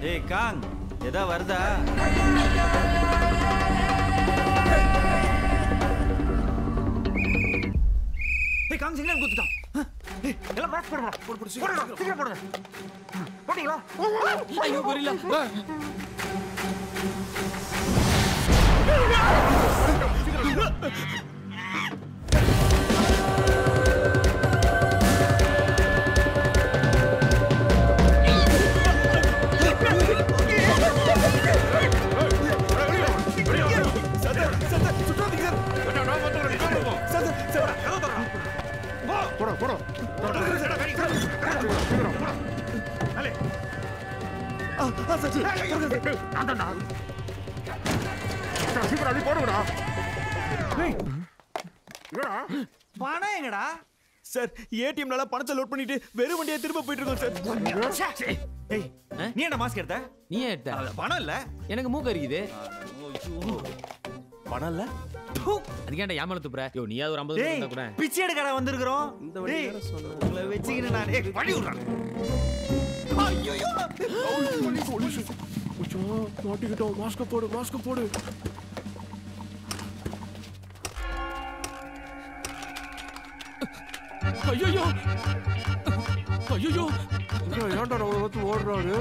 ஏய் காங் எதா வருதா ஏய் காங் சிக்னல் குத்துட்டான் ஏய் எல்லாம் மாஸ்க் போடுங்க போடு போடு சீக்கிரம் சீக்கிரம் போடுங்க போட்டீங்களா ஐயோ கொரில்லா பணம் எங்கடா சார் ஏடிஎம்னால பணத்தை லோட் பண்ணிட்டு வெறும் வண்டியா திரும்ப போயிட்டு இருக்கோம் சார் ஏய் நீ என்ன மாஸ்க் எடுத்த நீ ஏன் எடுத்த அது பணம் இல்ல எனக்கு மூக்கு அரிக்குது பணம் இல்ல அதுக்கேண்டா ஏமால துப்புற யோ நீ ஒரு ஐம்பது டேய் இருந்தா கூட பிச்சை எடுக்கடா வந்திருக்கிறோம் டேய் உங்களை வச்சுக்கின்னு நான் ஏய் வழி விடுறேன் மாட்டிக்கிட்டோம் மாஸ்க் போடு மாஸ்க் போடு ஐயோ ஐயோ ஏன்டா ஒருத்து ஓடுறாரு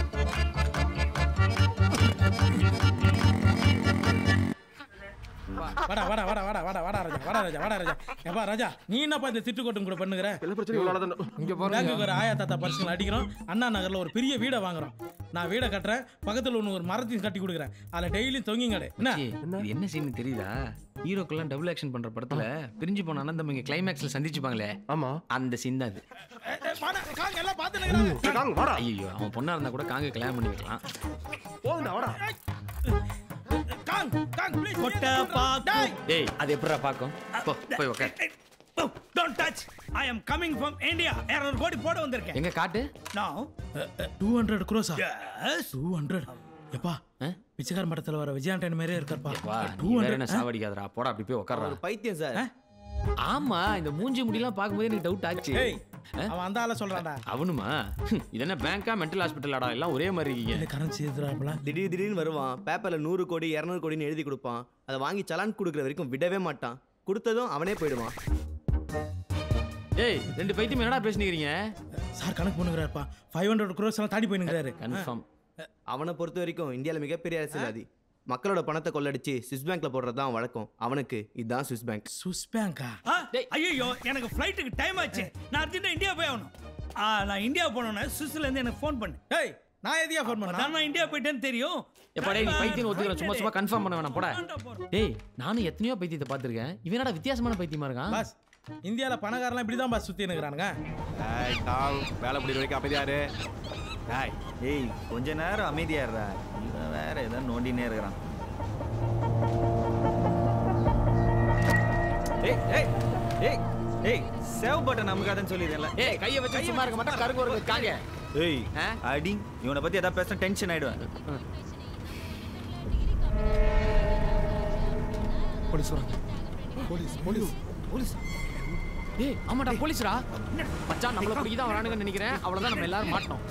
வாடா வாடா வாடா வாடா வாடா வாடா ராஜா வாடா ராஜா வாடா ராஜா எப்பா ராஜா நீ என்னப்பா இந்த திட்டு கொட்டும் கூட பண்ணுகிற எல்லா பிரச்சனையும் இவ்வளவு தான் இங்க பேங்குக்கு ஒரு ஆயா தாத்தா பரிசுகள் அடிக்கிறோம் அண்ணா நகர்ல ஒரு பெரிய வீடை வாங்குறோம் நான் வீடை கட்டுறேன் பக்கத்துல ஒன்று ஒரு மரத்தையும் கட்டி கொடுக்குறேன் அதில் டெய்லியும் தொங்கிங்க என்ன ஏய், இது என்ன சீன் தெரியுதா ஹீரோக்கெல்லாம் டபுள் ஆக்ஷன் பண்ற படத்துல பிரிஞ்சு போன அண்ணன் தம்பிங்க கிளைமேக்ஸ்ல சந்திச்சுப்பாங்களே ஆமா அந்த சீன் தான் அது எல்லாம் பார்த்து காங்க வாடா ஐயோ அவன் பொண்ணா இருந்தா கூட காங்க கல்யாணம் பண்ணி வைக்கலாம் போதுடா வாடா காங் காங் ப்ளீஸ் கொட்ட பாக்கு டேய் அது எப்படிடா பாக்கும் போ போய் உட்கார் don't touch I am coming from India 200 crore போட வந்திருக்கேன் எங்க காட்டு நவ 200 crores எஸ் 200 எப்பா ஆ? பிச்சைக்கார மடத்துல வர விஜயாண்டன் மாதிரியே இருக்கார்ப்பா வா நீ வேற என்ன சாவடிக்காதடா போடா அப்படி போய் உட்கார்றா பைத்தியம் சார் ஆமா இந்த மூஞ்சி முடியெல்லாம் பார்க்கும்போது எனக்கு டவுட் ஆச்சு ஏய் அவன் அந்த ஆள சொல்றான்டா அவனுமா ஹம், இது என்ன பேங்கா மென்டல் ஹாஸ்பிட்டலாடா எல்லாம் ஒரே மாதிரி இருக்கீங்க இந்த கரன்சி எதிராப்பல திடீர் திடீர்னு வருவான் பேப்பர்ல நூறு கோடி இரநூறு கோடின்னு எழுதி கொடுப்பான் அதை வாங்கி சலான் கொடுக்குற வரைக்கும் விடவே மாட்டான் கொடுத்ததும் அவனே போயிடுவான் ஏய் ரெண்டு பைத்தியம் என்னடா பேசுனீங்க சார் கணக்கு பண்ணுகிறாருப்பா ஃபைவ் ஹண்ட்ரட் க்ரோஸ் எல்லாம் தாண்டி போயினுங்கிறாரு கன்ஃபார்ம் அவனை பொறுத்த வரைக்கும் இந்தியாவில் மிகப்பெரிய அரசியல்வாதி மக்களோட பணத்தை கொள்ளடிச்சு சுவிஸ் பேங்க்ல போடுறது தான் வழக்கம் அவனுக்கு இதுதான் சுவிஸ் பேங்க் சுவிஸ் பேங்கா ஐயோ எனக்கு ஃப்ளைட்டுக்கு டைம் ஆச்சு நான் அர்ஜென்ட்டாக இந்தியா போய் ஆகணும் ஆ நான் இந்தியா போனோன்னே சுவிஸ்ல இருந்து எனக்கு ஃபோன் பண்ணு டேய் நான் எதையா ஃபோன் பண்ண நான் இந்தியா போயிட்டேன்னு தெரியும் எப்பா டேய் நீ பைத்தியம் ஒத்துக்கிற சும்மா சும்மா கன்ஃபார்ம் பண்ண வேணாம் போடா டேய் நானும் எத்தனையோ பைத்தியத்தை பார்த்திருக்கேன் இவன் என்னடா வித்தியாசமான பைத்தியமா இருக்கான் பாஸ் இந்தியால பணக்காரலாம் இப்படி தான் பாஸ் சுத்தி இருக்கிறானுங்க ஏய் காங் வேலை முடிகிற வரைக்கும் அமைதியாரு டேய் ஏய் கொஞ்ச நேரம் அமைதியா இருடா இவன் வேற ஏதோ நோண்டினே இருக்கிறான் ஏய் ஏய் ஏய் ஏய் சேவ் பட்டன் நமக்காதன்னு சொல்லிடுறேன்ல ஏய் கையை வச்சு சும்மா இருக்க மாட்டா கருங்க ஒரு காங்க ஏய் ஆ? அடி இவனை பத்தி ஏதாவது பேசினா டென்ஷன் ஆயிடுவேன் போலீஸ் வராங்க போலீஸ் போலீஸ் போலீஸ் ஏய் ஆமாடா போலீஸ்டா மச்சான் நம்மள பிடிக்கி தான் வரானுங்கன்னு நினைக்கிறேன் அவ்வளவுதான் நம்ம எல்லாரும் மாட்டோம்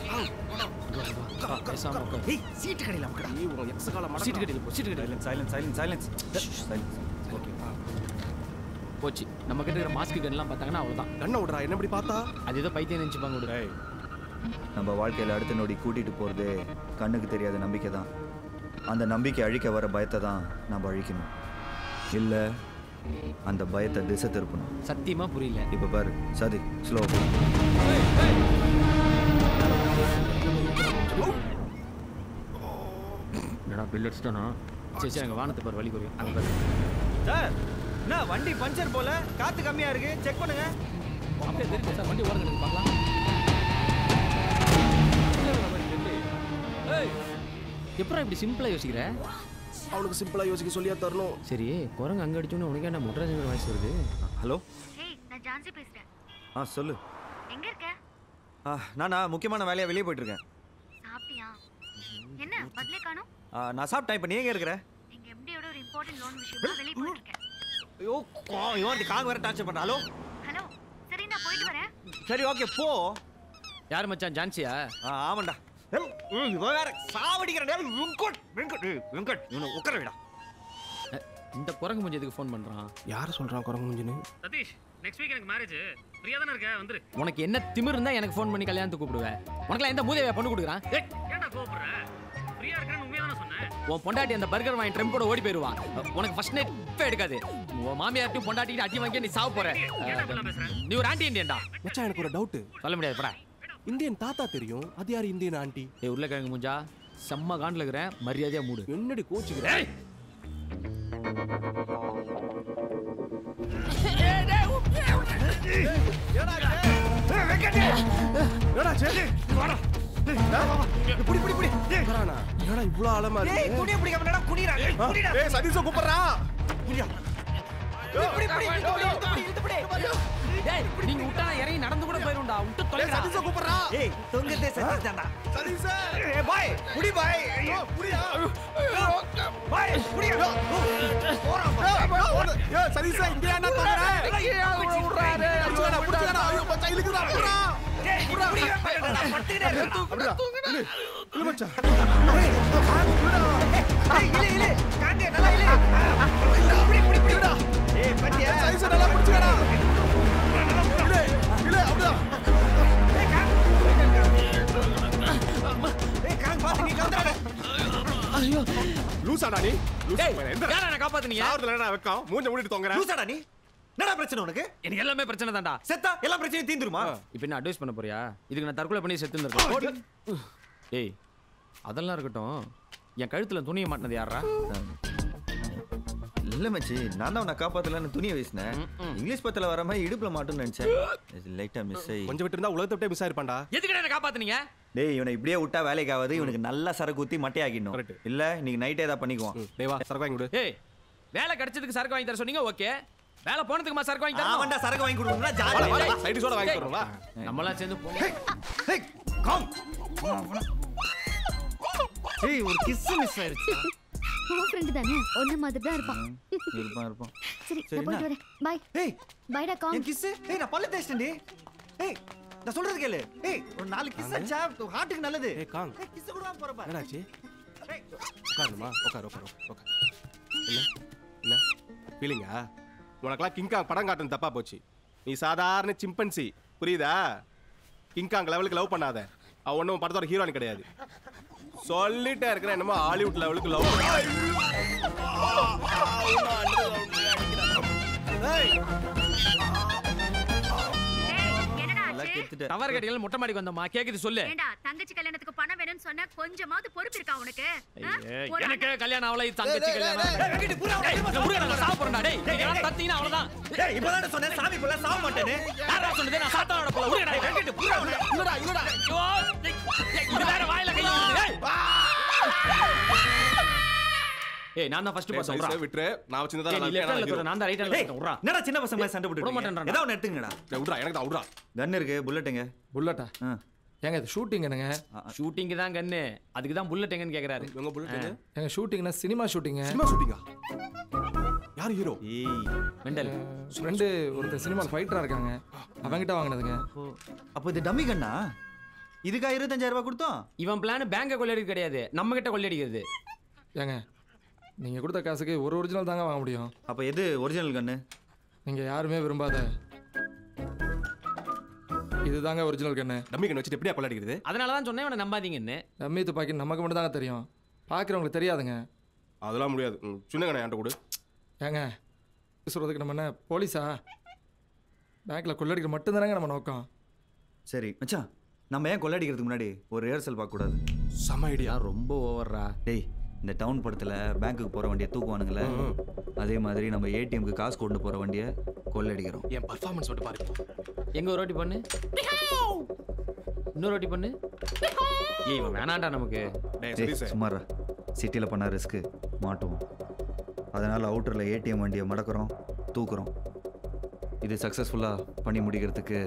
பேசாம உட்காரு. ஏய் சீட்டு கடையில மக்கடா நீ உன் எக்ஸ் கால சீட்டு கட்டில போ சீட்டு கட்டில silence silence silence silence silence okay போச்சு நம்ம கிட்ட இருக்கிற மாஸ்க் கன்லாம் பார்த்தாங்கன்னா அவ்வளவுதான் கண்ணை விடுறா என்ன இப்படி பார்த்தா அது ஏதோ பைத்தியம் நினைச்சுப்பாங்க விடு நம்ம வாழ்க்கையில் அடுத்த நொடி கூட்டிட்டு போறது கண்ணுக்கு தெரியாத நம்பிக்கை தான் அந்த நம்பிக்கை அழிக்க வர பயத்தை தான் நம்ம அழிக்கணும் இல்லை அந்த பயத்தை திசை திருப்பணும் சத்தியமா புரியல இப்போ பாரு சதி ஸ்லோ என்னடா பில் அடிச்சிட்டானா சரி சரி அங்க வானத்து பாரு வழி குறையும் அங்க பாரு சார் என்ன வண்டி பஞ்சர் போல காத்து கம்மியா இருக்கு செக் பண்ணுங்க அப்படியே தெரிஞ்சு சார் வண்டி ஓடுறது பார்க்கலாம் எப்பறம் இப்படி சிம்பிளா யோசிக்கிற அவனுக்கு சிம்பிளா யோசிக்க சொல்லியா தரணும் சரி குரங்கு அங்க அடிச்சோன்னு உனக்கு என்ன முட்ராஜன் வாய்ஸ் வருது ஹலோ ஹேய் நான் ஜான்சி பேசுறேன் ஆ சொல்லு எங்க இருக்க ஆ நானா முக்கியமான வேலையா வெளியே போயிட்டு இருக்கேன் சாப்பிட்டியா என்ன பதிலே காணோம் ஆ, நான் சாப்பிட்டேன் இப்போ நீ எங்க இருக்கிற எங்க எம்டியோட ஒரு இம்பார்ட்டன்ட் லோன் விஷயமா வெளிய போயிட்டு இருக்கேன் ஐயோ கா- இவன் காங்க வேற டார்ச்சர் பண்ண ஹலோ ஹலோ சரி நான் போயிட்டு வரேன் சரி ஓகே போ யார் மச்சான் ஜான்சியா ஆ ஆமாண்டா இவன் வேற சாவடிக்கிறேன் வெங்கட் வெங்கட் ஏய், வெங்கட் இவனை உட்கார விடா இந்த குரங்கு மூஞ்சி எதுக்கு ஃபோன் பண்றான் யார் சொல்றான் குரங்கு முஞ்சின்னு சதீஷ் நெக்ஸ்ட் வீக் எனக்கு மேரேஜ் ஃப்ரீயா தானே இருக்க வந்துரு உனக்கு என்ன திமிர் இருந்தா எனக்கு ஃபோன் பண்ணி கல்யாணத்துக்கு கூப்பிடுவேன் உனக்குலாம் எந்த மூதேவியா பொண்ணு கொடுக்குறான் ஏய் ஏன்டா கோவப்படுற ஃப்ரீயா இருக்கேன்னு உண்மையா தானே சொன்னேன் உன் பொண்டாட்டி அந்த பர்கர் வாங்கி ட்ரெம் கூட ஓடி போயிருவா உனக்கு ஃபர்ஸ்ட் நைட் இப்போ எடுக்காது உன் மாமியார்ட்டையும் பொண்டாட்டிட்டு அடி வாங்கி நீ சாவ போற ஏன்டா இப்படிலாம் பேசுற நீ ஒரு ஆண்டி இண்டியன்டா மச்சான் எனக்கு ஒரு டவுட் சொல்ல முடியாது படா இந்தியன் தாத்தா தெரியும் அது யார் இந்தியன் ஆண்டி ஏய் உருளைக்கிழங்கு மூஞ்சா செம்ம காண்டில் இருக்கிறேன் மரியாதையா மூடு என்னடி கோச்சுக்கிற என்னடா இவ்வளவு ஆழமா ஏய் இருக்கு துணியை பிடிக்காம என்னடா குனிறா ஏய், குனிடா ஏய் சதீஷ கூப்பிடுறா இப்படி இப்படி இழுத்து பிடி, இழுத்து பிடி, இழுத்து பிடி. டேய் நீங்க விட்டா நான் இறங்கி நடந்து கூட போயிரும்டா விட்டு தொலைடா சதீஷ கூப்பிடுறா ஏய் தொங்கதே சதீஷ் தான்டா சதீஷ ஏய் பாய் புடி பாய் ஐயோ புரியா பாய் புடி போறான் ஏய் சதீஷ இந்தியா என்ன தோங்கற விடுறாரு புடிச்சடா புடிச்சடா ஐயோ மச்சான் இழுக்குடா புடுறா ஏய் புடி பட்டுடா அப்படியா இழு இழு மச்சான் ஏய் இழு இழு காண்டே நல்லா இழு புடி புடி புடிடா ஏய் பட்டியா சதீஷ நல்லா புடிச்சடா இழு இழு அப்படியா ஏய் காங் பாத்து நீ கவுந்தறடா லூசாடா நீ லூசா டேய் பையன். எந்த யாரா நான் காப்பாத்துனீங்க சாவறதுல என்ன வெக்கம் மூஞ்ச மூடிட்டு தொங்கற லூசாடா நீ என்னடா பிரச்சனை உனக்கு எனக்கு எல்லாமே பிரச்சனை தான்டா செத்தா எல்லா பிரச்சனையும் தீந்துருமா இப்போ என்ன அட்வைஸ் பண்ண போறியா இதுக்கு நான் தற்கொலை பண்ணி செத்து இருந்திருக்கேன் ஏய் அதெல்லாம் இருக்கட்டும் என் கழுத்துல துணியை மாட்டினது யாரா இல்ல மச்சி நான் தான் உன்னை காப்பாத்தலன்னு துணியை வீசினேன் இங்கிலீஷ் பத்துல வர மாதிரி இடுப்புல மாட்டும்னு நினைச்சேன் லைட்டா மிஸ் ஆகி கொஞ்சம் விட்டு இருந்தா உலகத்தை விட்டே மிஸ் ஆயிருப்பான்டா எதுக்கு என்ன காப்பாத்துனீங்க டேய் இவனை இப்படியே விட்டா வேலைக்கு ஆகாது இவனுக்கு நல்லா சரக்கு ஊத்தி மட்டையாக்கிடணும் Correct. இல்ல இன்னைக்கு நைட்டே ஏதாவது பண்ணிக்குவான் ம், டேய் வா சரக்கு வாங்கி கொடு ஏய் வேலை கிடைச்சதுக்கு சரக்கு வாங்கி தர சொன்னீங்க ஓகே வேலை போனதுக்குமா சரக்கு வாங்கி தரணும் அவன்டா சரக்கு வாங்கி கொடுக்கணும்னா வா, ஜாலி வா, வா, சைடு சோட வாங்கி தரோம் வா நம்மளாம் சேர்ந்து போங்க ஏய் கம் ஏய் ஒரு கிஸ் மிஸ் ஆயிருச்சு உன் ஃப்ரெண்டு தானே ஒன்ன மாதிரி தான் இருப்பான் இருப்பான் இருப்பான் சரி சரி, நான் போயிட்டு வரேன் பாய் ஏய் பாய்டா காம் என் கிஸ் ஏய் நான் பல்ல தேய்ச்சிட்டேன்டி ஏய் நான் சொல்றது கேளு ஏய் ஒரு நாலு கிஸ் அடிச்சா ஹார்ட்டுக்கு நல்லது ஏய் காங் ஏய் கிஸ் கூட போறப்ப என்னடாச்சு ஏய் உட்காருமா உட்காரு உட்காரு உட்காரு என்ன என்ன ஃபீலிங்கா உனக்கெல்லாம் கிங்காங் படம் காட்டுறது தப்பா போச்சு நீ சாதாரண சிம்பன்சி புரியுதா கிங்காங் லெவலுக்கு லவ் பண்ணாத அவ ஒன்றும் படத்தோட ஹீரோயின் கிடையாது சொல்லிட்டே இருக்கிறேன் என்னமோ ஹாலிவுட் லெவலுக்கு லவ் டேய் என்னடா நல்லா ஆச்சு கெத்துட்டேன் டவர் கட்டிகள் மொட்டை மாடிக்கு வந்தோம்மா கேக்குது சொல்லு ஏண்டா தங்கச்சி கல்யாணத்துக்கு பணம் வேணும்னு சொன்னா கொஞ்சமாவது பொறுப்பு இருக்கா உனக்கு ஆ? ஐயே, ஒரு எனக்கு கல்யாணம் அவளை தங்கச்சி கல்யாணம் வெங்கட் பூரா டேய், இந்த முருகனை நான் சாவ போறேன்டா, டேய். நீங்க யாராவது தத்தீங்கன்னா அவ்வளவுதான். ஏய் இப்பதான் சொன்னேன் சாமி புள்ள சாவ மாட்டேன்னு யாரா சொன்னது? நான் சாத்தானோட புள்ள. உருகடா, டேய். வெங்கட் பூரா இல்லடா, இல்லடா. ஐயோ, டேய், டேய், இது வேற வாயில கை விடுது, டேய். ஏய், நான் தான் first பாஸ், விட்றா. விட்டுரு நான் வச்சிருந்தா டேய், நீ left handல தொடு, நான் தான் right handல ஏய் தொடுறேன், விட்றா. என்னடா சின்ன பசங்க மாதிரி சண்டை விட போட்டு மாட்டேன்றான்டா. ஏதாவது ஒன்று எடுத்துங்கடா விட்றா எனக்கு தான் விட்றா கன் இருக்கு புல்லட்டுங்க புல்லட்டா ஆ ஏங்க இது ஷூட்டிங் என்னங்க ஷூட்டிங்க்கு தான் கண்ணு அதுக்கு தான் புல்லட் எங்கன்னு கேக்குறாரு இவங்க புல்லட் எங்க ஷூட்டிங்னா சினிமா ஷூட்டிங்க சினிமா ஷூட்டிங்கா யார் ஹீரோ ஏய் மெண்டல் ஃப்ரெண்டு ஒருத்தர் சினிமா ஃபைட்டரா இருக்காங்க அவங்கிட்ட வாங்கினதுங்க அப்போ இது டம்மி கண்ணா இதுக்கா இருபத்தஞ்சாயிரம் ரூபாய் கொடுத்தோம் இவன் பிளான் பேங்கை கொள்ளையடிக்க கிடையாது நம்ம கிட்ட கொள்ளையடிக்கிறது ஏங்க நீங்க கொடுத்த காசுக்கு ஒரு ஒரிஜினல் தாங்க வாங்க முடியும் அப்போ எது ஒரிஜினல் கண்ணு நீங்க யாருமே விரும்பாத இதுதாங்க ஒரிஜினல் கண்ணு டம்மி கண்ணு வச்சுட்டு எப்படியா கொள்ளடிக்கிறது அதனால தான் சொன்னேன் இவனை நம்பாதீங்கன்னு டம்மி துப்பாக்கி நமக்கு மட்டும் தாங்க தெரியும் பார்க்குறவங்களுக்கு தெரியாதுங்க அதெல்லாம் முடியாது ம், சின்ன கண்ணை என்கிட்ட கொடு ஏங்க சொல்கிறதுக்கு நம்ம என்ன போலீஸா பேங்க்கில் கொள்ளடிக்கிற மட்டும்தானங்க நம்ம நோக்கம் சரி மச்சான் நம்ம ஏன் கொள்ளடிக்கிறதுக்கு முன்னாடி ஒரு ரிஹர்சல் பார்க்கக்கூடாது செம்ம ஐடியா ரொம்ப ஓவர்ரா டேய் இந்த டவுன் படத்தில் பேங்க்குக்கு போகிற வண்டியை தூக்குவானுங்களே அதே மாதிரி நம்ம ஏடிஎம்க்கு காசு கொண்டு போகிற வண்டியை கொள்ளடிக்கிறோம் என் பர்ஃபார்மன்ஸ் மட்டும் பாரு எங்க ஒரு வாட்டி பண்ணு இன்னொரு வாட்டி பண்ணு ஏய் இவன் வேணாண்டா நமக்கு டேய் டேய் சதீஷ் சும்மாரா சிட்டியில் பண்ண ரிஸ்க்கு மாட்டுவோம் அதனால் அவுட்டரில் ஏடிஎம் வண்டியை மடக்கிறோம் தூக்குறோம் இது சக்ஸஸ்ஃபுல்லாக பண்ணி முடிக்கிறதுக்கு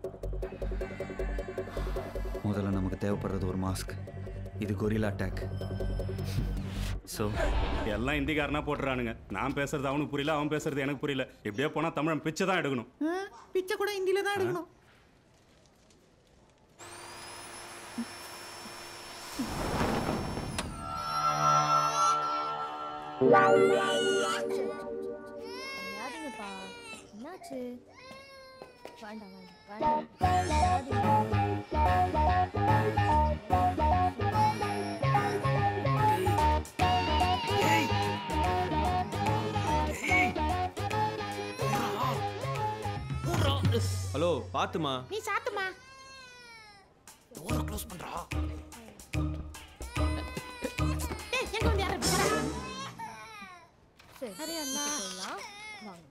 முதல்ல நமக்கு தேவைப்படுறது ஒரு மாஸ்க் இது கொரில்லா அட்டாக் ஸோ எல்லாம் இந்திக்காரனா போட்டுறானுங்க நான் பேசுறது அவனுக்கு புரியல அவன் பேசுறது எனக்கு புரியல இப்படியே போனா தமிழன் பிச்சை தான் எடுக்கணும் பிச்சை கூட ஹிந்தியில தான் எடுக்கணும் விளையாடுங்கப்பா என்னாச்சு வேண்டாம் வேண்டாம் வேண்டாம் ஹலோ பாத்துமா நீ சாத்துமா க்ளோஸ் பண்றா டேய் எங்க வந்து யாரும் போடா சரி சரி அண்ணா சொல்லலாம் வாங்க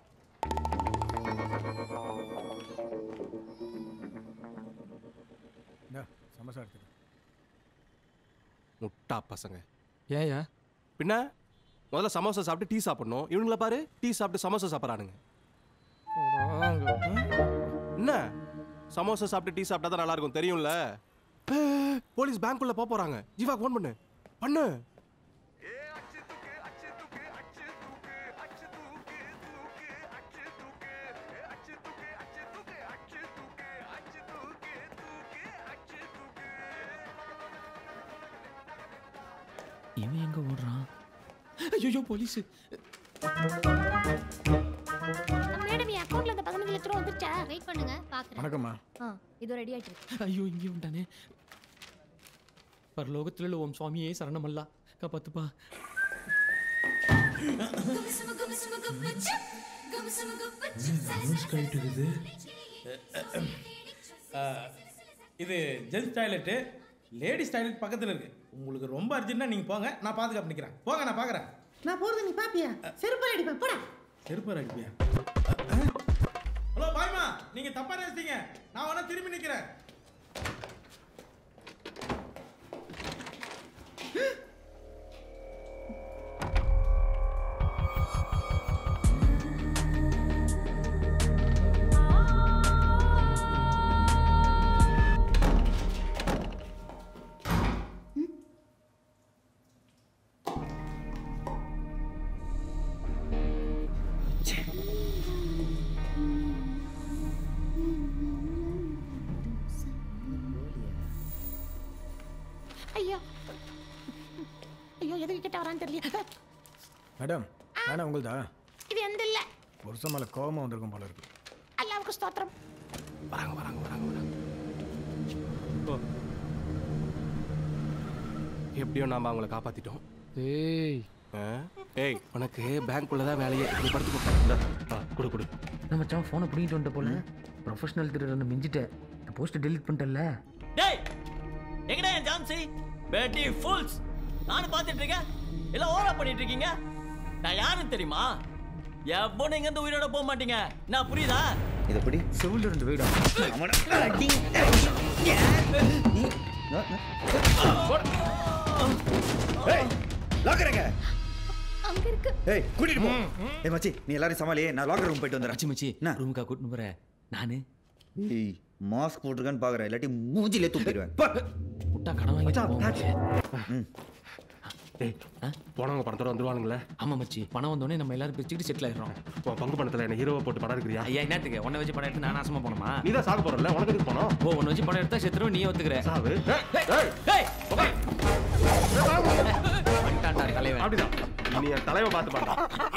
சமோசா எடுத்துக்க முட்டா பசங்க ஏயா பின்ன முதல்ல சமோசா சாப்பிட்டு டீ சாப்பிடணும் இவனுங்கள பாரு டீ சாப்பிட்டு சமோசா சாப்பிட்றானுங்க என்ன சமோசா சாப்பிட்டு டீ சாப்பிட்டா தான் நல்லா இருக்கும் தெரியும்ல போலீஸ் பேங்க்குள்ள போக போறாங்க ஜீவா ஃபோன் பண்ணு பண்ணு இவன் எங்க ஓடுறான் ஐயோ போலீஸ் மேடம் என் அக்கவுண்ட்ல இந்த பதினஞ்சு லட்ச ரூபா வந்துருச்சா வெயிட் பண்ணுங்க பாக்குறேன் வணக்கம்மா ஆ இது ரெடி ஆயிட்டு இருக்கு ஐயோ இங்கே உண்டானே பரலோகத்தில் ஓம் சுவாமியே சரணமல்லா காப்பாத்துப்பா இது ஜென்ஸ் டாய்லெட்டு லேடிஸ் டாய்லெட் பக்கத்தில் இருக்கு உங்களுக்கு ரொம்ப அர்ஜென்ட்டாக நீங்கள் போங்க நான் பாதுகாப்பு நிற்கிறேன் போங்க நான் பார்க்குறேன் நான் போறது நீ பாப்பியா செருப்பால் அடிப்பேன் போடா செருப்பர் அடிப்பியா ஹலோ பாய்மா நீங்கள் தப்பாக நினைச்சிட்டீங்க நான் வேணா திரும்பி நிற்கிறேன் ஐயோ ஐயோ எதுக்கு கிட்ட வரான்னு தெரியல மேடம் வேணா உங்களுதா இது எந்த இல்ல வருஷம் மேலே கோபமாக வந்திருக்கும் போல இருக்கு அல்லாவுக்கு ஸ்தோத்திரம் வராங்க வராங்க வராங்க வராங்க ஓ. எப்படியோ நாம அவங்கள காப்பாத்திட்டோம் ஏய் ஆ? ஏய் உனக்கு பேங்க்குள்ள தான் வேலையே நீ படுத்துக்கோ இந்தா, ஆ, கொடு கொடு நம்ம மச்சான் ஃபோனை பிடிங்கிட்டு வந்துட்ட போல ப்ரொஃபஷனல் திருடனை மிஞ்சிட்டேன் இந்த போஸ்ட் டெலீட் பண்ணிட்டல டேய் எங்கடா என் ஜான்சி பேட்டி ஃபுல்ஸ் நானும் பார்த்துட்டு இருக்கேன் எல்லாம் ஓவரா பண்ணிட்டு இருக்கீங்க நான் யாருன்னு தெரியுமா எப்போ நீங்க இந்த உயிரோட போக மாட்டீங்க நான் புரியுதா இதை படி செவில் இருந்து வீடா லாக்கருங்க அங்க இருக்கு ஏய் கூட்டிட்டு போ ஏய் மச்சி நீ எல்லாரும் சமாளி நான் லாக்கர் ரூம் போயிட்டு வந்துடுறேன் மச்சி மச்சி ரூமுக்கா கூட்டின்னு போறேன் நானு ஏய் மாஸ்க் போட்டிருக்கான்னு பாக்குறேன் இல்லாட்டி மூஞ்சிலே தூக்கிடுவேன் போ. முட்டா கடன் வாங்கிட்டு போவோம் ம். ஏய் போனவங்க பணத்தோட வந்துருவானுங்களே ஆமா மச்சி பணம் வந்தோடனே நம்ம எல்லாரும் பிரிச்சுக்கிட்டு செட்டில் ஆயிடுறோம் உன் பங்கு பணத்துல என்ன ஹீரோவை போட்டு படம் இருக்கிறியா ஐயா என்னத்துக்கு உன்னை வச்சு படம் எடுத்து நான் நாசமா போனோமா நீ தான் சாக போறல உனக்கு எதுக்கு போனோம் ஓ உன்னை வச்சு படம் எடுத்தா செத்துரும் நீ ஒத்துக்கிற சாவு ஏய், வந்துட்டான்டா தலைவன் அப்படிதான் நீ என் தலைவை பார்த்து பாடா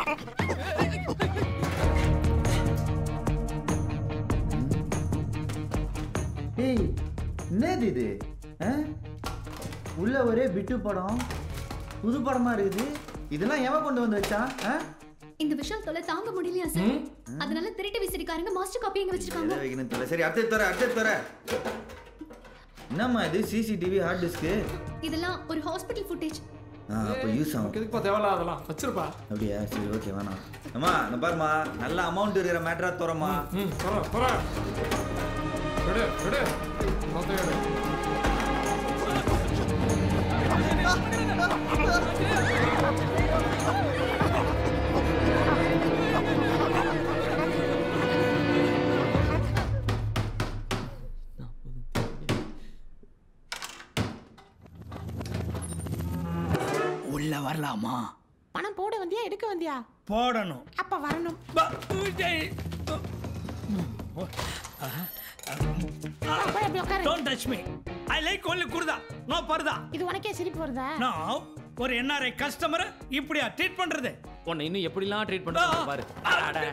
ஏய் என்னது இது ஆ? உள்ள ஒரே பிட்டு படம் புது படமா இருக்குது இதெல்லாம் எவன் கொண்டு வந்து வச்சான் ஆ? இந்த விஷயம் தொலை தாங்க முடியலையா சார் அதனால திருட்டு விசிறிக்காரங்க மாஸ்டர் காப்பி எங்க வச்சிருக்காங்க எதை வைக்கணும் தெரியல சரி அடுத்து தர அடுத்து தர என்னம்மா இது சிசிடிவி ஹார்ட் டிஸ்க்கு இதெல்லாம் ஒரு ஹாஸ்பிட்டல் ஃபுட்டேஜ் ஆ அப்போ யூஸ் ஆகும் எதுக்குப்பா தேவையில்ல அதெல்லாம் வச்சிருப்பா அப்படியா சரி ஓகே வேணாம் அம்மா இந்த பாருமா நல்ல அமௌண்ட் இருக்கிற மேட்டரா தோறமா ம் போகிறேன் போகிறேன் விடு விடு மொத்தம் எடு உள்ள வரலாமா பணம் போட வந்தியா எடுக்க வந்தியா போடணும் அப்ப வரணும் don't touch me I like only kurta no purdah இது உனக்கே சிரிப்பு வருதா நோ ஒரு என்ஆர்ஐ கஸ்டமரை இப்படியா ட்ரீட் பண்றது உன்னை இன்னும் எப்படிலாம் ட்ரீட் பண்ணுறாங்க பாரு அட.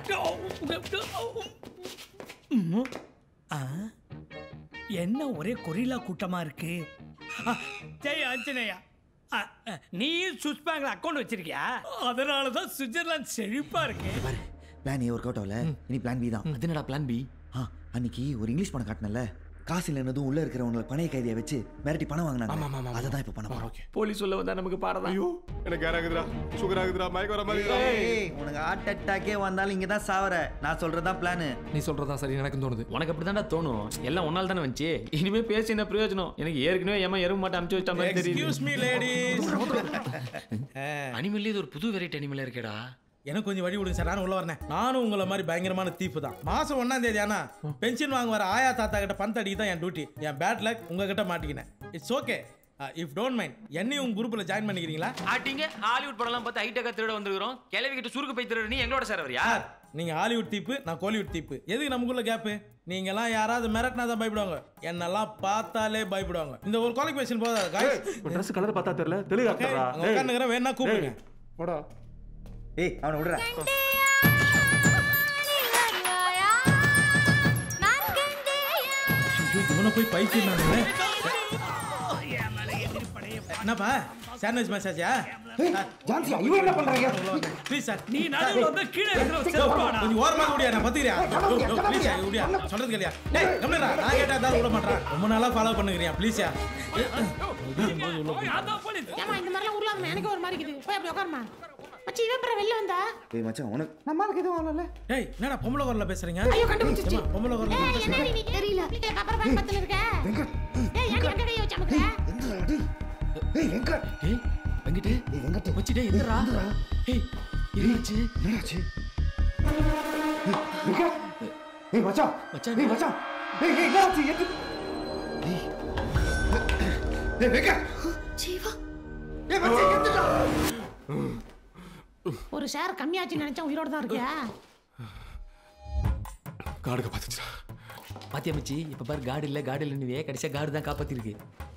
ம்ம். ஆ, என்ன ஒரே கொரில்லா கூட்டமா இருக்கு ஆ, ஜெய் ஆஞ்சநேயா ஆ, ஆ, நீயும் சுவிஸ் பேங்க்ல அக்கௌண்ட் வச்சிருக்கியா அதனால தான் சுவிட்சர்லாந்து செழிப்பா இருக்கு பிளான் ஏ ஒர்க் அவுட் ஆகல இனி பிளான் பி தான் அது என்னடா பிளான் பி ஆ அன்னைக்கு ஒரு இங்கிலீஷ் பணம் காட்டினல காசு இல்லைன்னதும் உள்ள இருக்கிறவங்களை பணைய கைதியை வச்சு மிரட்டி பணம் வாங்கினாங்க அதை தான் இப்போ பண்ண போறோம் போலீஸ் சொல்ல வந்தா நமக்கு பாடதான் ஐயோ எனக்கு யார் ஆகுதுடா சுகர் ஆகுதுடா மயக்க வர மாதிரி ஏய், உனக்கு ஹார்ட் அட்டாக்கே வந்தாலும் இங்க தான் சாவற நான் சொல்றதுதான் பிளான் நீ சொல்றதா சரி எனக்கு தோணுது உனக்கு அப்படி தோணும் எல்லாம் ஒன்றால் தானே வந்துச்சு இனிமே பேசி என்ன பிரயோஜனம் எனக்கு ஏற்கனவே ஏமா எறும்பு மாட்டை அமுச்சு வச்ச மாதிரி எக்ஸ்கியூஸ் மீ லேடிஸ் அனிமல் இது ஒரு புது வெரைட்டி அனிமல் இருக்கேடா எனக்கு கொஞ்சம் வழி விடுங்க சார் நானும் உள்ள வரேன் நானும் உங்களை மாதிரி பயங்கரமான தீப்பு தான் மாசம் ஒன்னாம் தேதி ஆனா பென்ஷன் வாங்க வர ஆயா தாத்தா கிட்ட பந்த் அடிக்க தான் என் டியூட்டி என் பேட் லக் உங்ககிட்ட மாட்டிக்கினேன் it's okay if don't mind என்னையும் உங்க குரூப்ல ஜாயின் பண்ணிக்கிறீங்களா ஆட்டிங்க ஹாலிவுட் படம்லாம் பார்த்து ஹைடெக்கா திருட வந்துருக்கிறோம் கிளவி கிட்ட சுருக்கு போய் திருட நீ எங்களோட சேர வரியா யார் நீங்க ஹாலிவுட் தீப்பு நான் கோலிவுட் தீப்பு எதுக்கு நமக்குள்ள கேப்பு நீங்கெல்லாம் யாராவது மிரட்டினா தான் பயப்படுவாங்க என்னெல்லாம் பார்த்தாலே பயப்படுவாங்க இந்த ஒரு குவாலிஃபிகேஷன் போதாது guys. ட்ரெஸ் கலர் பார்த்தா தெரியல Okay, தெலுங்கு அங்க உட்காந்துக்கிறேன் வேணா கூப்பிடுங்க போடா ஏய் அவனை விடுற ஐயோ, இவனை போய் பைத்தியம் என்னப்பா சாண்ட்விச் மசாஜா ஜான்சி இவன் என்ன பண்றாங்க ப்ளீஸ் சார் நீ நடுவுல வந்து கீழே இருக்கிற செருப்பாடா கொஞ்சம் ஓரமா ஓடியா நான் பத்துக்கிறியா ப்ளீஸ் ஓடியா சொல்றது கேளியா டேய் கம்மிடா நான் கேட்டா தான் விட மாட்டேன் ரொம்ப நாளா ஃபாலோ பண்ணுங்கறியா ப்ளீஸ் யா ஏமா இந்த மாதிரிலாம் உருளாதுமா எனக்கு ஒரு மாதிரி இருக்குது போய் அப்படி உட்காருமா மச்சி இவன் அப்புறம் வெளில வந்தா ஏய் மச்சான் உனக்கு நம்மளுக்கு எதுவும் ஆகல டேய் என்னடா பொம்பளை குரல்ல பேசுறீங்க ஐயோ கண்டுபிடிச்சிச்சு ஏம்மா, பொம்பளை குரல்ல ஏய், பேசுறீங்க என்ன நீ தெரியல அப்புறம் பேங்க் பத்துல இருக்க ஏய் ஏன் எங்க கையை வச்சு அமுக்குற ஏய் வெங்கட் ஏய் வெங்கிட்டு ஏய் வெங்கட் வச்சுட்டே எந்திரா ஏய் என்னாச்சு என்னடாச்சு வெங்கட் ஏய் மச்சான் மச்சான். ஏய் மச்சான் ஏய் ஏய் என்னாச்சு எது ஏய் ஏய் வெங்கட் ஜீவா ஏய் மச்சான் எதுடா ஒரு ஷேர் கம்மியாச்சுன்னு நினைச்சா உயிரோட தான் இருக்கியா காடுக்க பார்த்துச்சா பாத்தியா மச்சி இப்ப பாரு காடு இல்ல காடு இல்லைன்னு கடைசியா காடு தான் காப்பாத்திருக்கு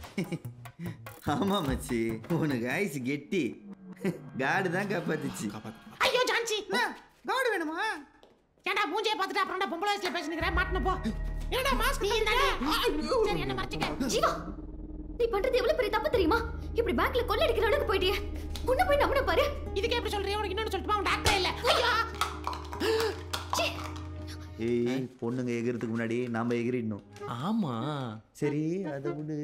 ஆமா மச்சி உனக்கு ஐஸ் கெட்டி காடு தான் காப்பாத்துச்சு ஐயோ ஜான்சி காடு வேணுமா ஏன்டா மூஞ்சியை பார்த்துட்டு அப்புறம்டா பொம்பளை வயசுல பேசினுக்கிற மாட்டின போ என்னடா மாஸ்க் நீ சரி என்ன மறைச்சிக்க ஜீவா நீ பண்றது எவ்வளவு பெரிய தப்பு தெரியுமா இப்படி பேங்க்ல கொள்ளடிக்கிற அளவுக்கு போயிட்டியே உன்ன போய் நம்பன பாரு இதுக்கே எப்படி சொல்றீங்க உனக்கு இன்னொன்னு சொல்லிட்டு அவன் டாக்டர் இல்ல ஐயோ சீ. ஏய் பொண்ணுங்க எகிறதுக்கு முன்னாடி நாம எகிரிடணும் ஆமா சரி அதை விடு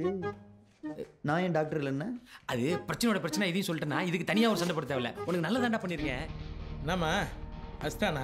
நான் ஏன் டாக்டர் இல்லைன்னா அது பிரச்சனையோட பிரச்சனை இதையும் சொல்லிட்டேன்னா இதுக்கு தனியா ஒரு சண்டை போட தேவையில்ல உனக்கு நல்லதாண்டா பண்ணிருக்கேன் என்னம்மா அஸ்தானா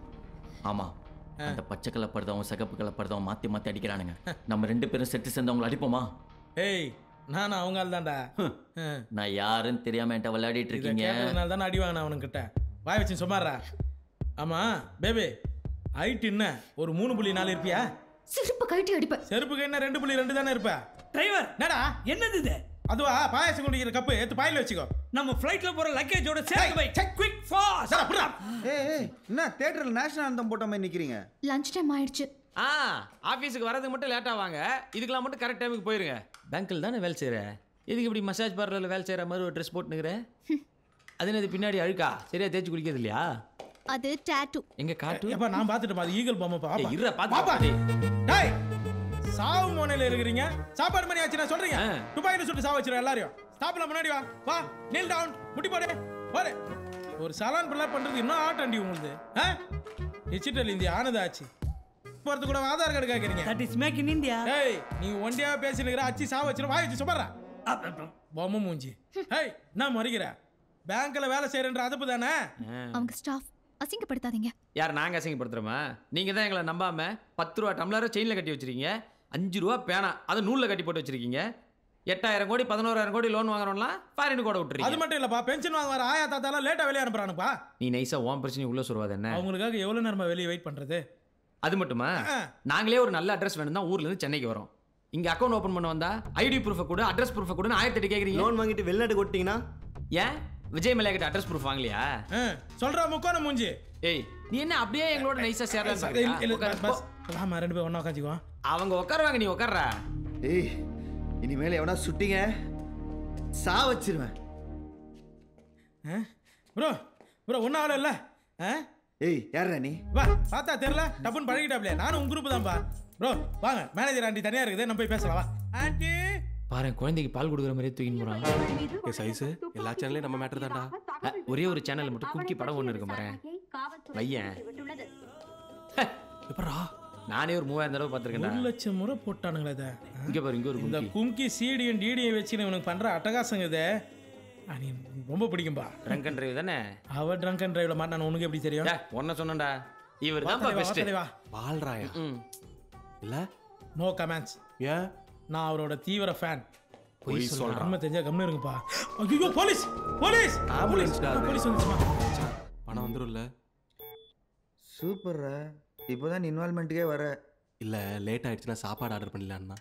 ஆமா அந்த பச்சை கலர் படுதவன் சிகப்பு கலர் படுதவன் மாத்தி மாத்தி அடிக்கிறானுங்க நம்ம ரெண்டு பேரும் செட்டு சேர்ந்து அவங்கள அடிப்போமா ஏய் நானும் அவங்க ஆள் தான்டா நான் யாருன்னு தெரியாம என்கிட்ட விளையாடிட்டு இதை இருக்கீங்க கேட்டதுனால தானே அடி வாங்கினேன் அவனுக்கிட்ட வாய் வச்சு சும்மாறா ஆமா பேபி ஹைட் என்ன ஒரு மூணு புள்ளி நாலு இருப்பியா செருப்பு கழட்டி அடிப்ப செருப்புக்கு என்ன ரெண்டு புள்ளி ரெண்டு தானே இருப்ப டிரைவர் என்னடா என்னது இது அதுவா பாயாசம் குடிக்கிற கப்பு எடுத்து பாயில வச்சுக்கோ நம்ம ஃப்ளைட்ல போற லக்கேஜோட சேர்த்து வை செக் குவிக் ஃபாஸ்ட் ஏய் ஏய் என்ன தியேட்டர்ல நேஷனல் அந்தம் போட்ட மாதிரி நிக்கிறீங்க லஞ்ச் டைம் ஆயிடுச்சு ஆ ஆஃபீஸுக்கு வரதுக்கு மட்டும் லேட் ஆவாங்க இதுக்கெல்லாம் மட்டும் கரெக்ட் டைமுக்கு போயிருங்க பேங்க்கில் தானே வேலை செய்கிற இதுக்கு இப்படி மசாஜ் பார்லரில் வேலை செய்கிற மாதிரி ஒரு ட்ரெஸ் போட்டுனுக்குற அது என்னது பின்னாடி அழுக்கா சரியா தேய்ச்சி குளிக்கிறது இல்லையா அது டாட்டூ எங்க காட்டு ஏப்பா நான் பார்த்துட்டு அது ஈகிள் பொம்மை பாப்பா ஏய், இருடா, பாத்து பாப்பா டேய். டேய் சாவு மோனையில இருக்கிறீங்க சாப்பாடு மணி ஆச்சு நான் சொல்றீங்க ஆ. துபாயில சுட்டு சாவு வச்சிரும் எல்லாரையும் ஸ்டாப்ல முன்னாடி வா வா நீல் டவுன் முட்டி போடு போடு ஒரு சலான் பிள்ளை பண்றது இன்னும் ஆட்டண்டி உங்களுக்கு டிஜிட்டல் இந்தியா ஆனதாச்சு போறது கூட ஆதார் கார்டு கேக்குறீங்க that is make in India ஏய் நீ ஒண்டியா பேசினுக்கிற அச்சி சாவு வச்சிரும் வாய் வச்சு சுமறா பொம்மை மூஞ்சி ஏய் என்ன மறிக்கிற பேங்க்ல வேலை செய்யறன்ற அதுப்பு தானே அவங்க ஸ்டாஃப் அசிங்கப்படுத்தாதீங்க யார் நாங்கள் அசிங்கப்படுத்துறோமா நீங்கள் தான் எங்களை நம்பாம பத்து ரூபா டம்ளரை செயினில் கட்டி வச்சிருக்கீங்க அஞ்சு ரூபா பேனா அதை நூலில் கட்டி போட்டு வச்சிருக்கீங்க எட்டாயிரம் கோடி பதினோராயிரம் கோடி லோன் வாங்குறோம்லாம் ஃபாரின் கூட அது விட்டுறீங்க மட்டும் இல்லப்பா பென்ஷன் வாங்க வர ஆயா தாத்தாலாம் லேட்டா வெளியே அனுப்புறானுப்பா நீ நைஸாக ஓன் பிரச்சனை உள்ள சொல்லுவாது என்ன அவங்களுக்காக எவ்வளவு நேரமா வெளியே வெயிட் பண்றது அது மட்டுமா நாங்களே ஒரு நல்ல அட்ரஸ் வேணும் தான் ஊர்ல இருந்து சென்னைக்கு வரோம் இங்க அக்கௌண்ட் ஓபன் பண்ண வந்தா ஐடி ப்ரூஃபை கூட அட்ரஸ் ப்ரூஃபை கூட ஆயிரத்தி எட்டு கேக்குறீங்க லோன் வாங்கிட்டு வெளிநாட்டு கொட்டிங்கன்னா ஏன் விஜய் மலையா கிட்ட அட்ரஸ் ப்ரூஃப் வாங்கலையா சொல்றா முக்கோண மூஞ்சி ஏய் நீ என்ன அப்படியே எங்களோட நைஸா சேரலாம் இல்ல, இல்ல, பஸ், பஸ். வாமா ரெண்டு பேரும் ஒண்ணா உட்காந்துக்குவோம் அவங்க உட்காருவாங்க நீ உட்கார்றா ஏய் இனிமேல் எவனா சுட்டிங்க சா வச்சிருவேன் ப்ரோ ப்ரோ ஒன்றும் ஆகல இல்லை ஆ ஏய் யாரா நீ வா பார்த்தா தெரியல டப்புன்னு பழகிட்டாப்லையே நானும் உங்க குரூப் தான்ப்பா ப்ரோ வாங்க மேனேஜர் ஆண்டி தனியாக இருக்குது நம்ம போய் பேசலாம் வா ஆண்டி பாரு குழந்தைக்கு பால் கொடுக்குற மாதிரியே தூக்கின்னு போறான் ஏ சைஸு எல்லா சேனல்லையும் நம்ம மேட்டர் தான்டா அஹ், ஒரே ஒரு சேனல் மட்டும் கும்கி படம் ஒன்று இருக்கு பாரு பையன் எப்படா நானே ஒரு மூவாயிரம் தடவை ஒரு பார்த்துருக்கேன்டா லட்சம் முறை போட்டானுங்களே இதை இங்க பாரு இங்க ஒரு இந்த கும்கி கும்கி சீடியும் டிடியும் வச்சு இவனுக்கு பண்ற அட்டகாசங்க இது நீ ரொம்ப பிடிக்கும்பா ட்ரங்க் அண்ட் டிரைவ் தானே அவ ட்ரங்க் அண்ட் டிரைவ்ல மாட்டான உனக்கு எப்படி தெரியும் ஒன்ன சொன்னேன்டா இவர் வா தான் தலைவா, வா பெஸ்ட் தலைவா. பால்ராயா இல்ல நோ கமெண்ட்ஸ் ஏன் நான் அவரோட தீவிர ஃபேன் பொய் சொல்றான். உண்மை தெரிஞ்சா கம்னு இருங்கப்பா ஐயோ போலீஸ் போலீஸ் ஆம்புலன்ஸ்டா அது. போலீஸ் வந்துச்சுமா பணம் வந்துரும்ல சூப்பர்ரா இப்போதான் இன்வால்மெண்ட்டுக்கே வர இல்ல லேட் ஆயிடுச்சுன்னா சாப்பாடு ஆர்டர் பண்ணலான்னா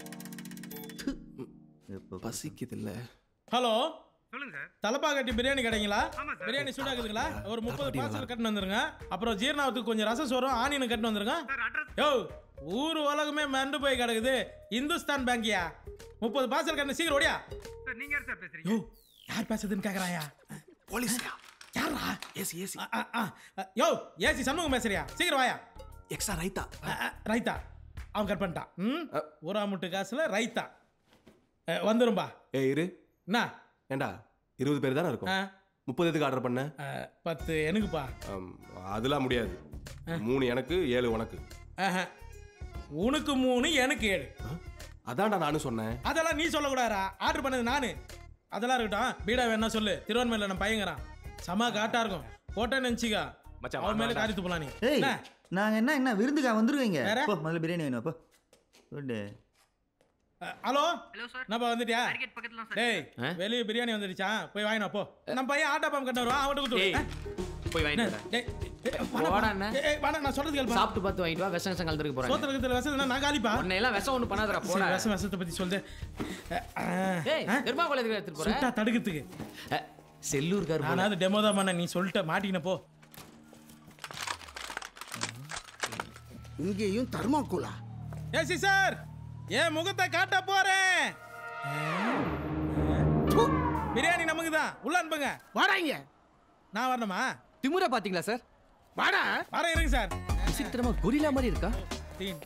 பசிக்குது இல்ல ஹலோ தலப்பா கட்டி பிரியாணி கிடைங்களா பிரியாணி சூடாக்குதுங்களா ஒரு முப்பது பார்சல் கட்டின்னு வந்துருங்க அப்புறம் ஜீரணாவத்துக்கு கொஞ்சம் ரசம் சோறும் ஆனியன் கட்டின்னு வந்துருங்க யோ ஊர் உலகமே மறந்து போய் கிடக்குது இந்துஸ்தான் பேங்கியா முப்பது பார்சல் கட்டின சீக்கிரம் ஓடியா நீங்க யார் சார் பேசுறீங்க யோ யார் பேசுறதுன்னு கேக்குறாயா போலீஸ்யா யாரா ஏசி ஏசி ஆ, ஆ, ஆ. யோ ஏசி சண்முகம் பேசுறியா சீக்கிரம் வாயா எக்ஸ்ட்ரா ரைத்தா ஆ, ஆ, ரைத்தா அவன் கட் பண்ணிட்டான் ம் ஊரா முட்டு காசுல ரைத்தா ஆ, வந்துரும்பா ஏ இரு என்ன ஏண்டா இருபது பேர் தானே இருக்கும் ஆ. முப்பது எதுக்கு ஆர்டர் பண்ண ஆ, பத்து எனக்குப்பா ஆம், அதெல்லாம் முடியாது மூணு எனக்கு ஏழு உனக்கு ஆஹா. உனக்கு மூணு எனக்கு ஏழு அதான்டா நானும் சொன்னேன் அதெல்லாம் நீ சொல்லக்கூடாதா ஆர்டர் பண்ணது நானு அதெல்லாம் இருக்கட்டும் பீடா வேணா சொல்லு திருவண்ணாமலையில் நம்ம பையங்கிறான் செம காட்டா இருக்கும் போட்டேன்னு நினச்சிக்கா மச்சான், அவன் மேலே வேணாம்டா. காரி துப்பலாம் நீ ஏய் என்ன? நாங்க என்ன என்ன விருந்துக்கா வந்துருவீங்க வேற? போ முதல்ல பிரியாணி வேணும் அப்போ குட் அ, ஹலோ ஹலோ சார் என்னப்பா வந்துட்டியா டார்கெட் பக்கத்துல தான் டேய் ஆ? வெளியே பிரியாணி வந்துடுச்சா போய் வாங்கினா போ நம்ம பையன் ஆட்டா பாம்பு கட்ட வருவான் அவன்கிட்ட ஏய், கொடுத்து போய் வாங்கிட்டு வரேன். டேய் ஏய், வாடா, போடா அண்ணா. ஏய், ஏய், வாடா, நான் சொல்றது கேள்வி சாப்பிட்டு பார்த்து வாங்கிட்டு வா விஷம் விஷம் கலந்துருக்கு போறேன் சோத்துல இருக்கிற விஷம் நான் காலிப்பா உன்னை எல்லாம் விஷம் ஒண்ணு பண்ணாதடா போடா சரி, விஷம் விஷத்தை பத்தி சொல்லு ஏய் பெருமா குளத்துக்கு எடுத்துட்டு போறேன் சுட்டா தடுக்கிறதுக்கு செல்லூர்கார் போல. நானாவது டெமோ தான் பண்ண நீ சொல்லிட்ட மாட்டிக்கின போ இங்கேயும் தர்மாக்கோலா ஏசி சார் என் முகத்தை காட்ட போறேன் ப்பு, பிரியாணி நமக்கு தான் உள்ள அனுப்புங்க வாடாங்க நான் வரணுமா திமுறை பாத்தீங்களா சார் வாடா வர இருங்க சார் விசித்திரமா கொரிலா மாதிரி இருக்கா தீன்.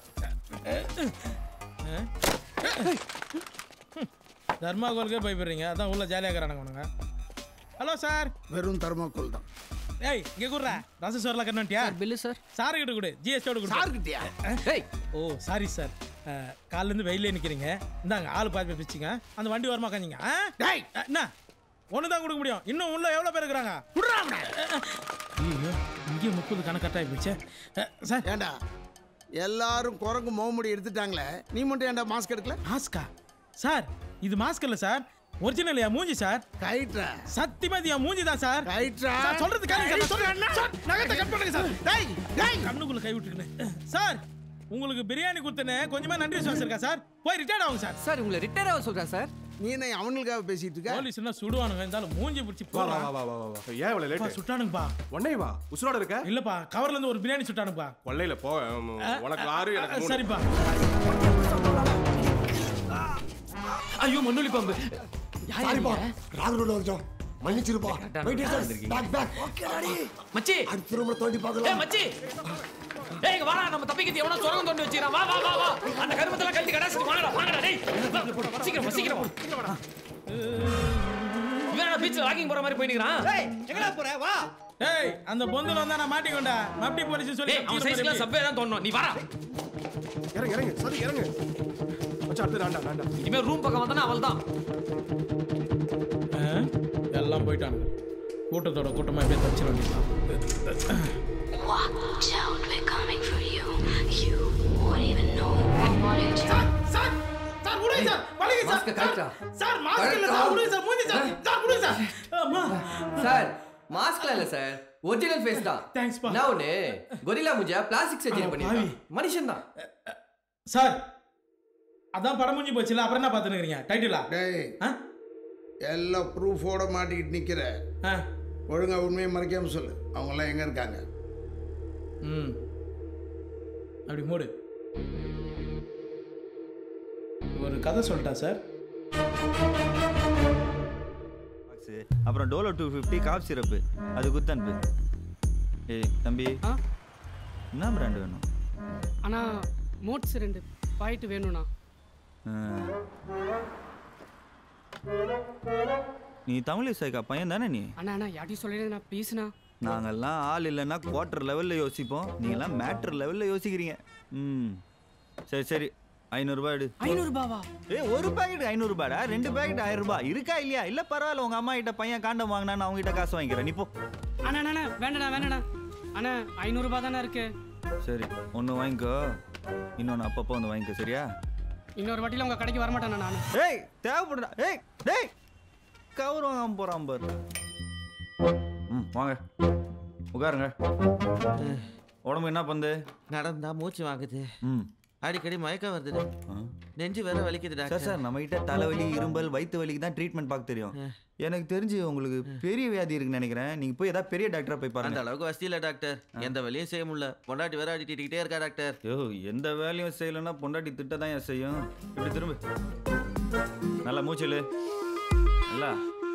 தர்மாகோலுக்கே பயப்படுறீங்க அதான் உள்ள ஜாலியாக இருக்கிறானுங்க உனங்க ஹலோ சார் வெறும் தர்மாக்கோல் தான் ஏய் இங்க குடுறா ரச சோர்ல கண்ணட்டியா பில்லு சார் சார் கிட்ட கொடு ஜிஎஸ்டியோட கொடு சார்கிட்டயா ஏய் ஓ சாரி சார் காலைல இருந்து வெயிலே நிக்கிறீங்க இந்தாங்க ஆளு பாதி பேர் பிச்சுங்க அந்த வண்டி வரமா காஞ்சிங்க டேய் என்ன ஒன்று தான் கொடுக்க முடியும் இன்னும் உள்ள எவ்வளோ பேர் இருக்கிறாங்க குடுறா அவனை ஐயோ இங்கே முப்பது கணக்கட்டாகி போச்சு அஹ், சார் ஏண்டா எல்லாரும் குரங்கு முகமுடி எடுத்துட்டாங்களே நீ மட்டும் ஏன்டா மாஸ்க் எடுக்கல மாஸ்கா சார் இது மாஸ்க் இல்லை சார் ஒரிஜினல் என் மூஞ்சி சார் கைட்ரா சத்தியமா இது என் மூஞ்சி தான் சார் கைட்ரா சார், சொல்றது கேளுங்க சார், நான் சொல்றேன். சார், நகத்தை cut பண்ணுங்க சார். டேய் டேய் கண்ணுக்குள்ள கை விட்டுருக்கேன் சார் உங்களுக்கு பிரியாணி கொடுத்தனே கொஞ்சமா நன்றி விசுவாசம் இருக்கா சார் போய் ரிட்டையர்ட் ஆகும் சார் சார் உங்களை ரிட்டையர் ஆக சொல்றேன் சார் நீ என்ன அவனுக்காக பேசிட்டு இருக்க போலீஸ் என்ன சுடுவானுங்க இருந்தாலும் மூஞ்சி பிடிச்சி வா வா போடலாம் வா வா வா வா ஏன் இவ்வளவு லேட் சுட்டானுங்கப்பா உடனே வா உசுரோட இருக்க இல்லப்பா கவர்ல இருந்து ஒரு பிரியாணி சுட்டானுங்கப்பா கொள்ளையில போ உம், உனக்கு ஆறு எனக்கு மூணு. சரிப்பா ஐயோ மண்ணுளி பாம்பு சாரிப்பா ராங் ரோட்ல வந்துட்டோம் மன்னிச்சிருப்பா கரெக்டான வெயிட் இடத்துல சார் வந்திருக்கீங்க. பேக் பேக் ஓகே டாடி மச்சி அடுத்த ரூம்ல தோண்டி ஏய் பார்க்கலாம் மச்சி ஏய் இங்க வாடா நம்ம தப்பிக்கிறது எவனோ சுரங்கம் தோண்டி வச்சிரான் வா வா வா வா அந்த கருமத்தெல்லாம் கழட்டி கடாசிட்டு வாங்கடா வாங்கடா டேய் சீக்கிரம் வா, சீக்கிரம் வா. இவன் பீச்ல வாக்கிங் போற மாதிரி போயிடுறான் எங்கடா போற வா டேய் அந்த பொந்துல வந்தா நான் மாட்டிக்கொண்டா மப்டி போலீஸ் சொல்லி டேய் அவன் சைஸ்க்குலாம் சப்பே தான் தோணும் நீ வாடா இறங்கு இறங்கு சரி இறங்கு மச்சான் அடுத்து வேண்டாம் வேண்டாம் இனிமே ரூம் பக்கம் வந்தனா அவள் தான் எல்லாம் போயிட்டானுங்க கூட்டத்தோட கூட்டமா இப்படியே தச்சிட வேண்டியதான் Watch out, we're coming for you. You won't even know what it sir sir sir விடுங்க சார் வலிங்க சார் மாஸ்க் கரெக்டா சார் மாஸ்க் இல்ல சார் விடுங்க சார் மூஞ்சி சார் சார் விடுங்க சார் அம்மா சார் மாஸ்க்லாம் இல்ல சார் ஒரிஜினல் ஃபேஸ் தான் தேங்க்ஸ் பா நான் ஒண்ணு கொரிலா முஜா பிளாஸ்டிக் சர்ஜரி அட பண்ணிருக்கேன் மனுஷன் தான் சார் அதான் படம் முடிஞ்சு போச்சுல அப்புறம் என்ன பார்த்துனுக்கிறீங்க டைட்டிலா டேய் எல்லா ப்ரூஃபோட மாட்டிக்கிட்டு நிக்கிற ஒழுங்கா உண்மையை மறைக்காம சொல்லு அவங்க எல்லாம் எங்க இருக்காங்க ம் அப்படி மூடு ஒரு கதை சொல்லிட்டா சார் அப்புறம் Dolo two fifty cough syrup அது குத்து அனுப்பு ஏய் தம்பி என்ன பிராண்ட் வேணும் அண்ணா மோட்ஸ் ரெண்டு பாயிண்ட் வேணும்ண்ணா ஆ. நீ தமிழ் சைக்கா பையன் தானே நீ அண்ணா அண்ணா யார்ட்டையும் சொல்லிடுங்கண்ணா ப்ளீஸ்ண்ணா நாங்கெல்லாம் ஆள் இல்லைன்னா குவார்ட்டர் லெவலில் யோசிப்போம் நீங்களாம் மேட்ரு லெவலில் யோசிக்கிறீங்க ம் சரி சரி ஐநூறுரூபா எடு ஐநூறுபாவா ஏ ஒரு பாக்கெட் ஐநூறுபாடா ரெண்டு பாக்கெட் ஆயிரம் ரூபாய் இருக்கா இல்லையா இல்லை பரவாயில்ல உங்கள் அம்மா கிட்ட பையன் காண்டம் வாங்கினா நான் உங்ககிட்ட காசு வாங்கிக்கிறேன் நீ போ அண்ணா அண்ணா, அண்ணா வேண்டண்ணா வேண்டண்ணா அண்ணா ஐநூறுபா தானே இருக்கு சரி ஒன்று வாங்கிக்கோ இன்னொன்று அப்பப்போ வந்து வாங்கிக்கோ சரியா இன்னொரு வாட்டியில் உங்கள் கடைக்கு வரமாட்டேண்ணா நான் ஏய் தேவைப்படுடா ஏய் டேய் கவர் வாங்காம போகிறான் பாரு ம் வாங்க உட்காருங்க உடம்பு என்ன பண்ணுது நடந்தா மூச்சு வாங்குது ம் அடிக்கடி மயக்கம் வருது நெஞ்சு வேற வலிக்குது சார் டாக்டர் சார் நம்ம கிட்ட தலைவலி இரும்பல் வயிற்று வலிக்கு தான் ட்ரீட்மெண்ட் பார்க்க தெரியும் எனக்கு தெரிஞ்சு உங்களுக்கு பெரிய வியாதி இருக்குன்னு நினைக்கிறேன் நீங்கள் போய் ஏதாவது பெரிய டாக்டரை போய் அந்த பாருங்க அளவுக்கு வசதி இல்ல டாக்டர் எந்த வேலையும் செய்ய முடியல பொண்டாட்டி வேற அடிக்கிட்டே இருக்கா டாக்டர் ஐயோ எந்த வேலையும் செய்யலைன்னா பொண்டாட்டி திட்ட தான் ஏன் செய்யும் இப்படி திரும்ப நல்லா மூச்சில் நல்லா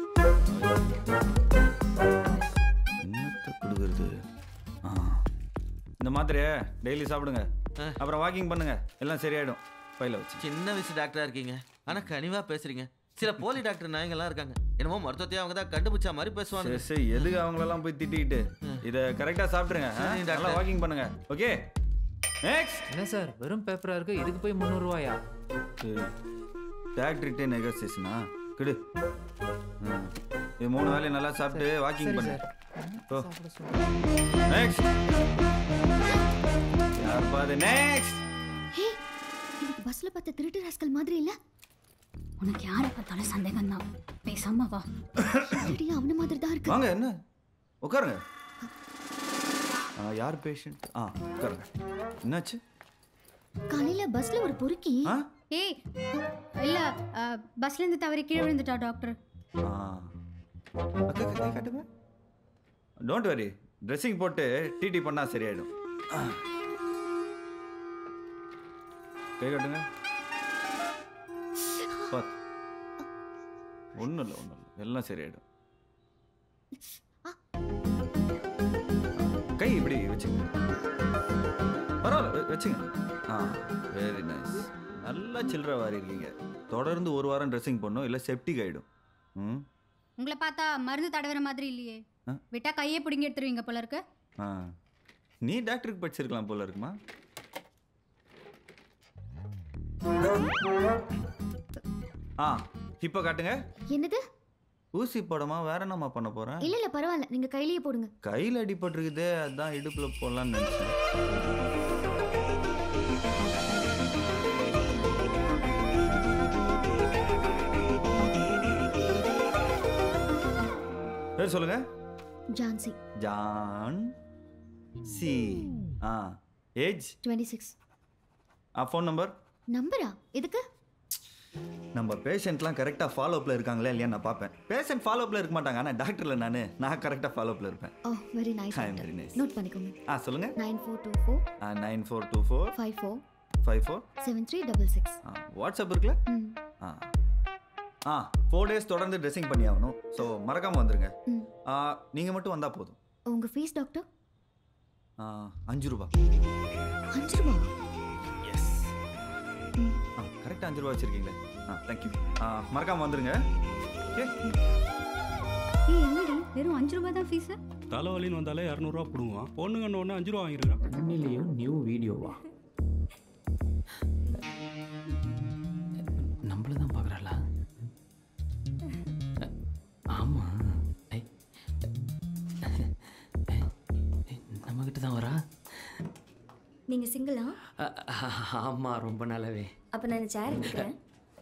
என்னத்தை கொடுக்குறது ஆ இந்த மாத்திரையை டெய்லி சாப்பிடுங்க அப்புறம் வாக்கிங் பண்ணுங்க எல்லாம் சரியாயிடும் பையில வச்சு சின்ன வயசு டாக்டரா இருக்கீங்க ஆனா கனிவா பேசுறீங்க சில போலி டாக்டர் நாயங்கெல்லாம் இருக்காங்க என்னமோ மருத்துவத்தையும் அவங்க தான் கண்டுபிடிச்ச மாதிரி பேசுவாங்க சரி சரி எதுக்கு அவங்களெல்லாம் போய் திட்டிக்கிட்டு இதை கரெக்டாக சாப்பிட்ருங்க ஆ? சரி, டாக்டர். நல்லா வாக்கிங் பண்ணுங்க ஓகே நெக்ஸ்ட் என்ன சார் வெறும் பேப்பரா இருக்கு இதுக்கு போய் முந்நூறுவாயா டாக்டர்கிட்டே நெகோசியேஷனா கிடு ம். இது மூணு வேலையும் நல்லா சாப்பிட்டு வாக்கிங் சரி, பண்ணு சார். ஓ நெக்ஸ்ட் யார் பாது நெக்ஸ்ட் ஹே இன்னைக்கு பஸ்ல பார்த்த திருட்டு ராஸ்கல் மாதிரி இல்ல உனக்கு யாரை பார்த்தாலும் சந்தேகம் தான் பேசாம வா ஆல்ரெடி அவன மாதிரி தான் இருக்கு வாங்க என்ன உட்காருங்க ஆ, யார் பேஷண்ட் ஆ உட்காருங்க என்னாச்சு காலையில பஸ்ல ஒரு பொறுக்கி ஏய் இல்ல பஸ்ல இருந்து தவறி கீழே விழுந்துட்டா டாக்டர் ஆ அக்கா கை காட்டுங்க டோன்ட் வரி ட்ரெஸ்ஸிங் போட்டு டிடி பண்ணா சரியாயிடும் ஆ. கை காட்டுங்க பாத்து ஒன்றும் இல்லை ஒன்றும் இல்லை எல்லாம் சரியாயிடும் கை இப்படி வச்சுங்க பரவாயில்ல வெ- வச்சுங்க ஆ வெரி நைஸ் நல்லா சில்லற வாரி இருக்கீங்க தொடர்ந்து ஒரு வாரம் ட்ரெஸ்ஸிங் பண்ணும் இல்லை செப்டிக் ஆகிடும் ம் உங்களை பார்த்தா மருந்து தடவுற மாதிரி இல்லையே ஆ? விட்டா கையே பிடுங்கி எடுத்துருவீங்க போல இருக்கு ஆ நீ டாக்டருக்கு படிச்சிருக்கலாம் போல இருக்குமா ஆ இப்போ காட்டுங்க என்னது ஊசி போடமா வேற என்னம்மா பண்ண போறேன் இல்ல இல்ல பரவாயில்ல நீங்க கையிலேயே போடுங்க கையில் அடிபட்டிருக்குதே அதான் இடுப்புல போடலாம்னு நினைச்சேன் பேர் சொல்லுங்க ஜான்சி ஜான் சி ஆ ஏஜ் டுவெண்ட்டி சிக்ஸ் ஆ ஃபோன் நம்பர் நம்பரா எதுக்கு நம்ம பேஷண்ட்லாம் கரெக்டாக ஃபாலோப்பில் இருக்காங்களா இல்லையா நான் பார்ப்பேன் பேஷண்ட் ஃபாலோப்பில் இருக்க மாட்டாங்க ஆனால் டாக்டரில் நான் நான் கரெக்டாக ஃபாலோப்பில் இருப்பேன் ஓ very nice I am very nice note பண்ணிக்கோங்க ஆ சொல்லுங்கள் nine four two four nine four two four five four five four seven three double six ஆ வாட்ஸ்அப் இருக்குல்ல ம் ஆ ஆ ஃபோர் டேஸ் தொடர்ந்து ட்ரெஸ்ஸிங் பண்ணி ஆகணும் ஸோ மறக்காமல் வந்துருங்க ம். நீங்கள் மட்டும் வந்தால் போதும் உங்க ஃபீஸ் டாக்டர் ஆ, அஞ்சு ரூபா அஞ்சு ரூபா எஸ் ஆ கரெக்டாக அஞ்சு ரூபா வச்சுருக்கீங்களே ஆ தேங்க்யூ ஆ மறக்காமல் வந்துருங்க ஓகே ஏய் என்னடி வெறும் அஞ்சு ரூபாய் தான் ஃபீஸ் தலைவலின்னு வந்தாலே இரநூறுவா பிடுங்குவான் பொண்ணுங்கன்னு ஒன்று அஞ்சு ரூபா வாங்கிருக்கான் உண்மையிலேயும் நியூ வீடியோவா நம்மள தான் பார்க்குறாளா ஆமா ஐ. நம்மக்கிட்ட தான் வரா நீங்க சிங்கிளா அ- ஆமா ரொம்ப நல்லாவே அப்ப நான் சேர் எடுக்கிறேன்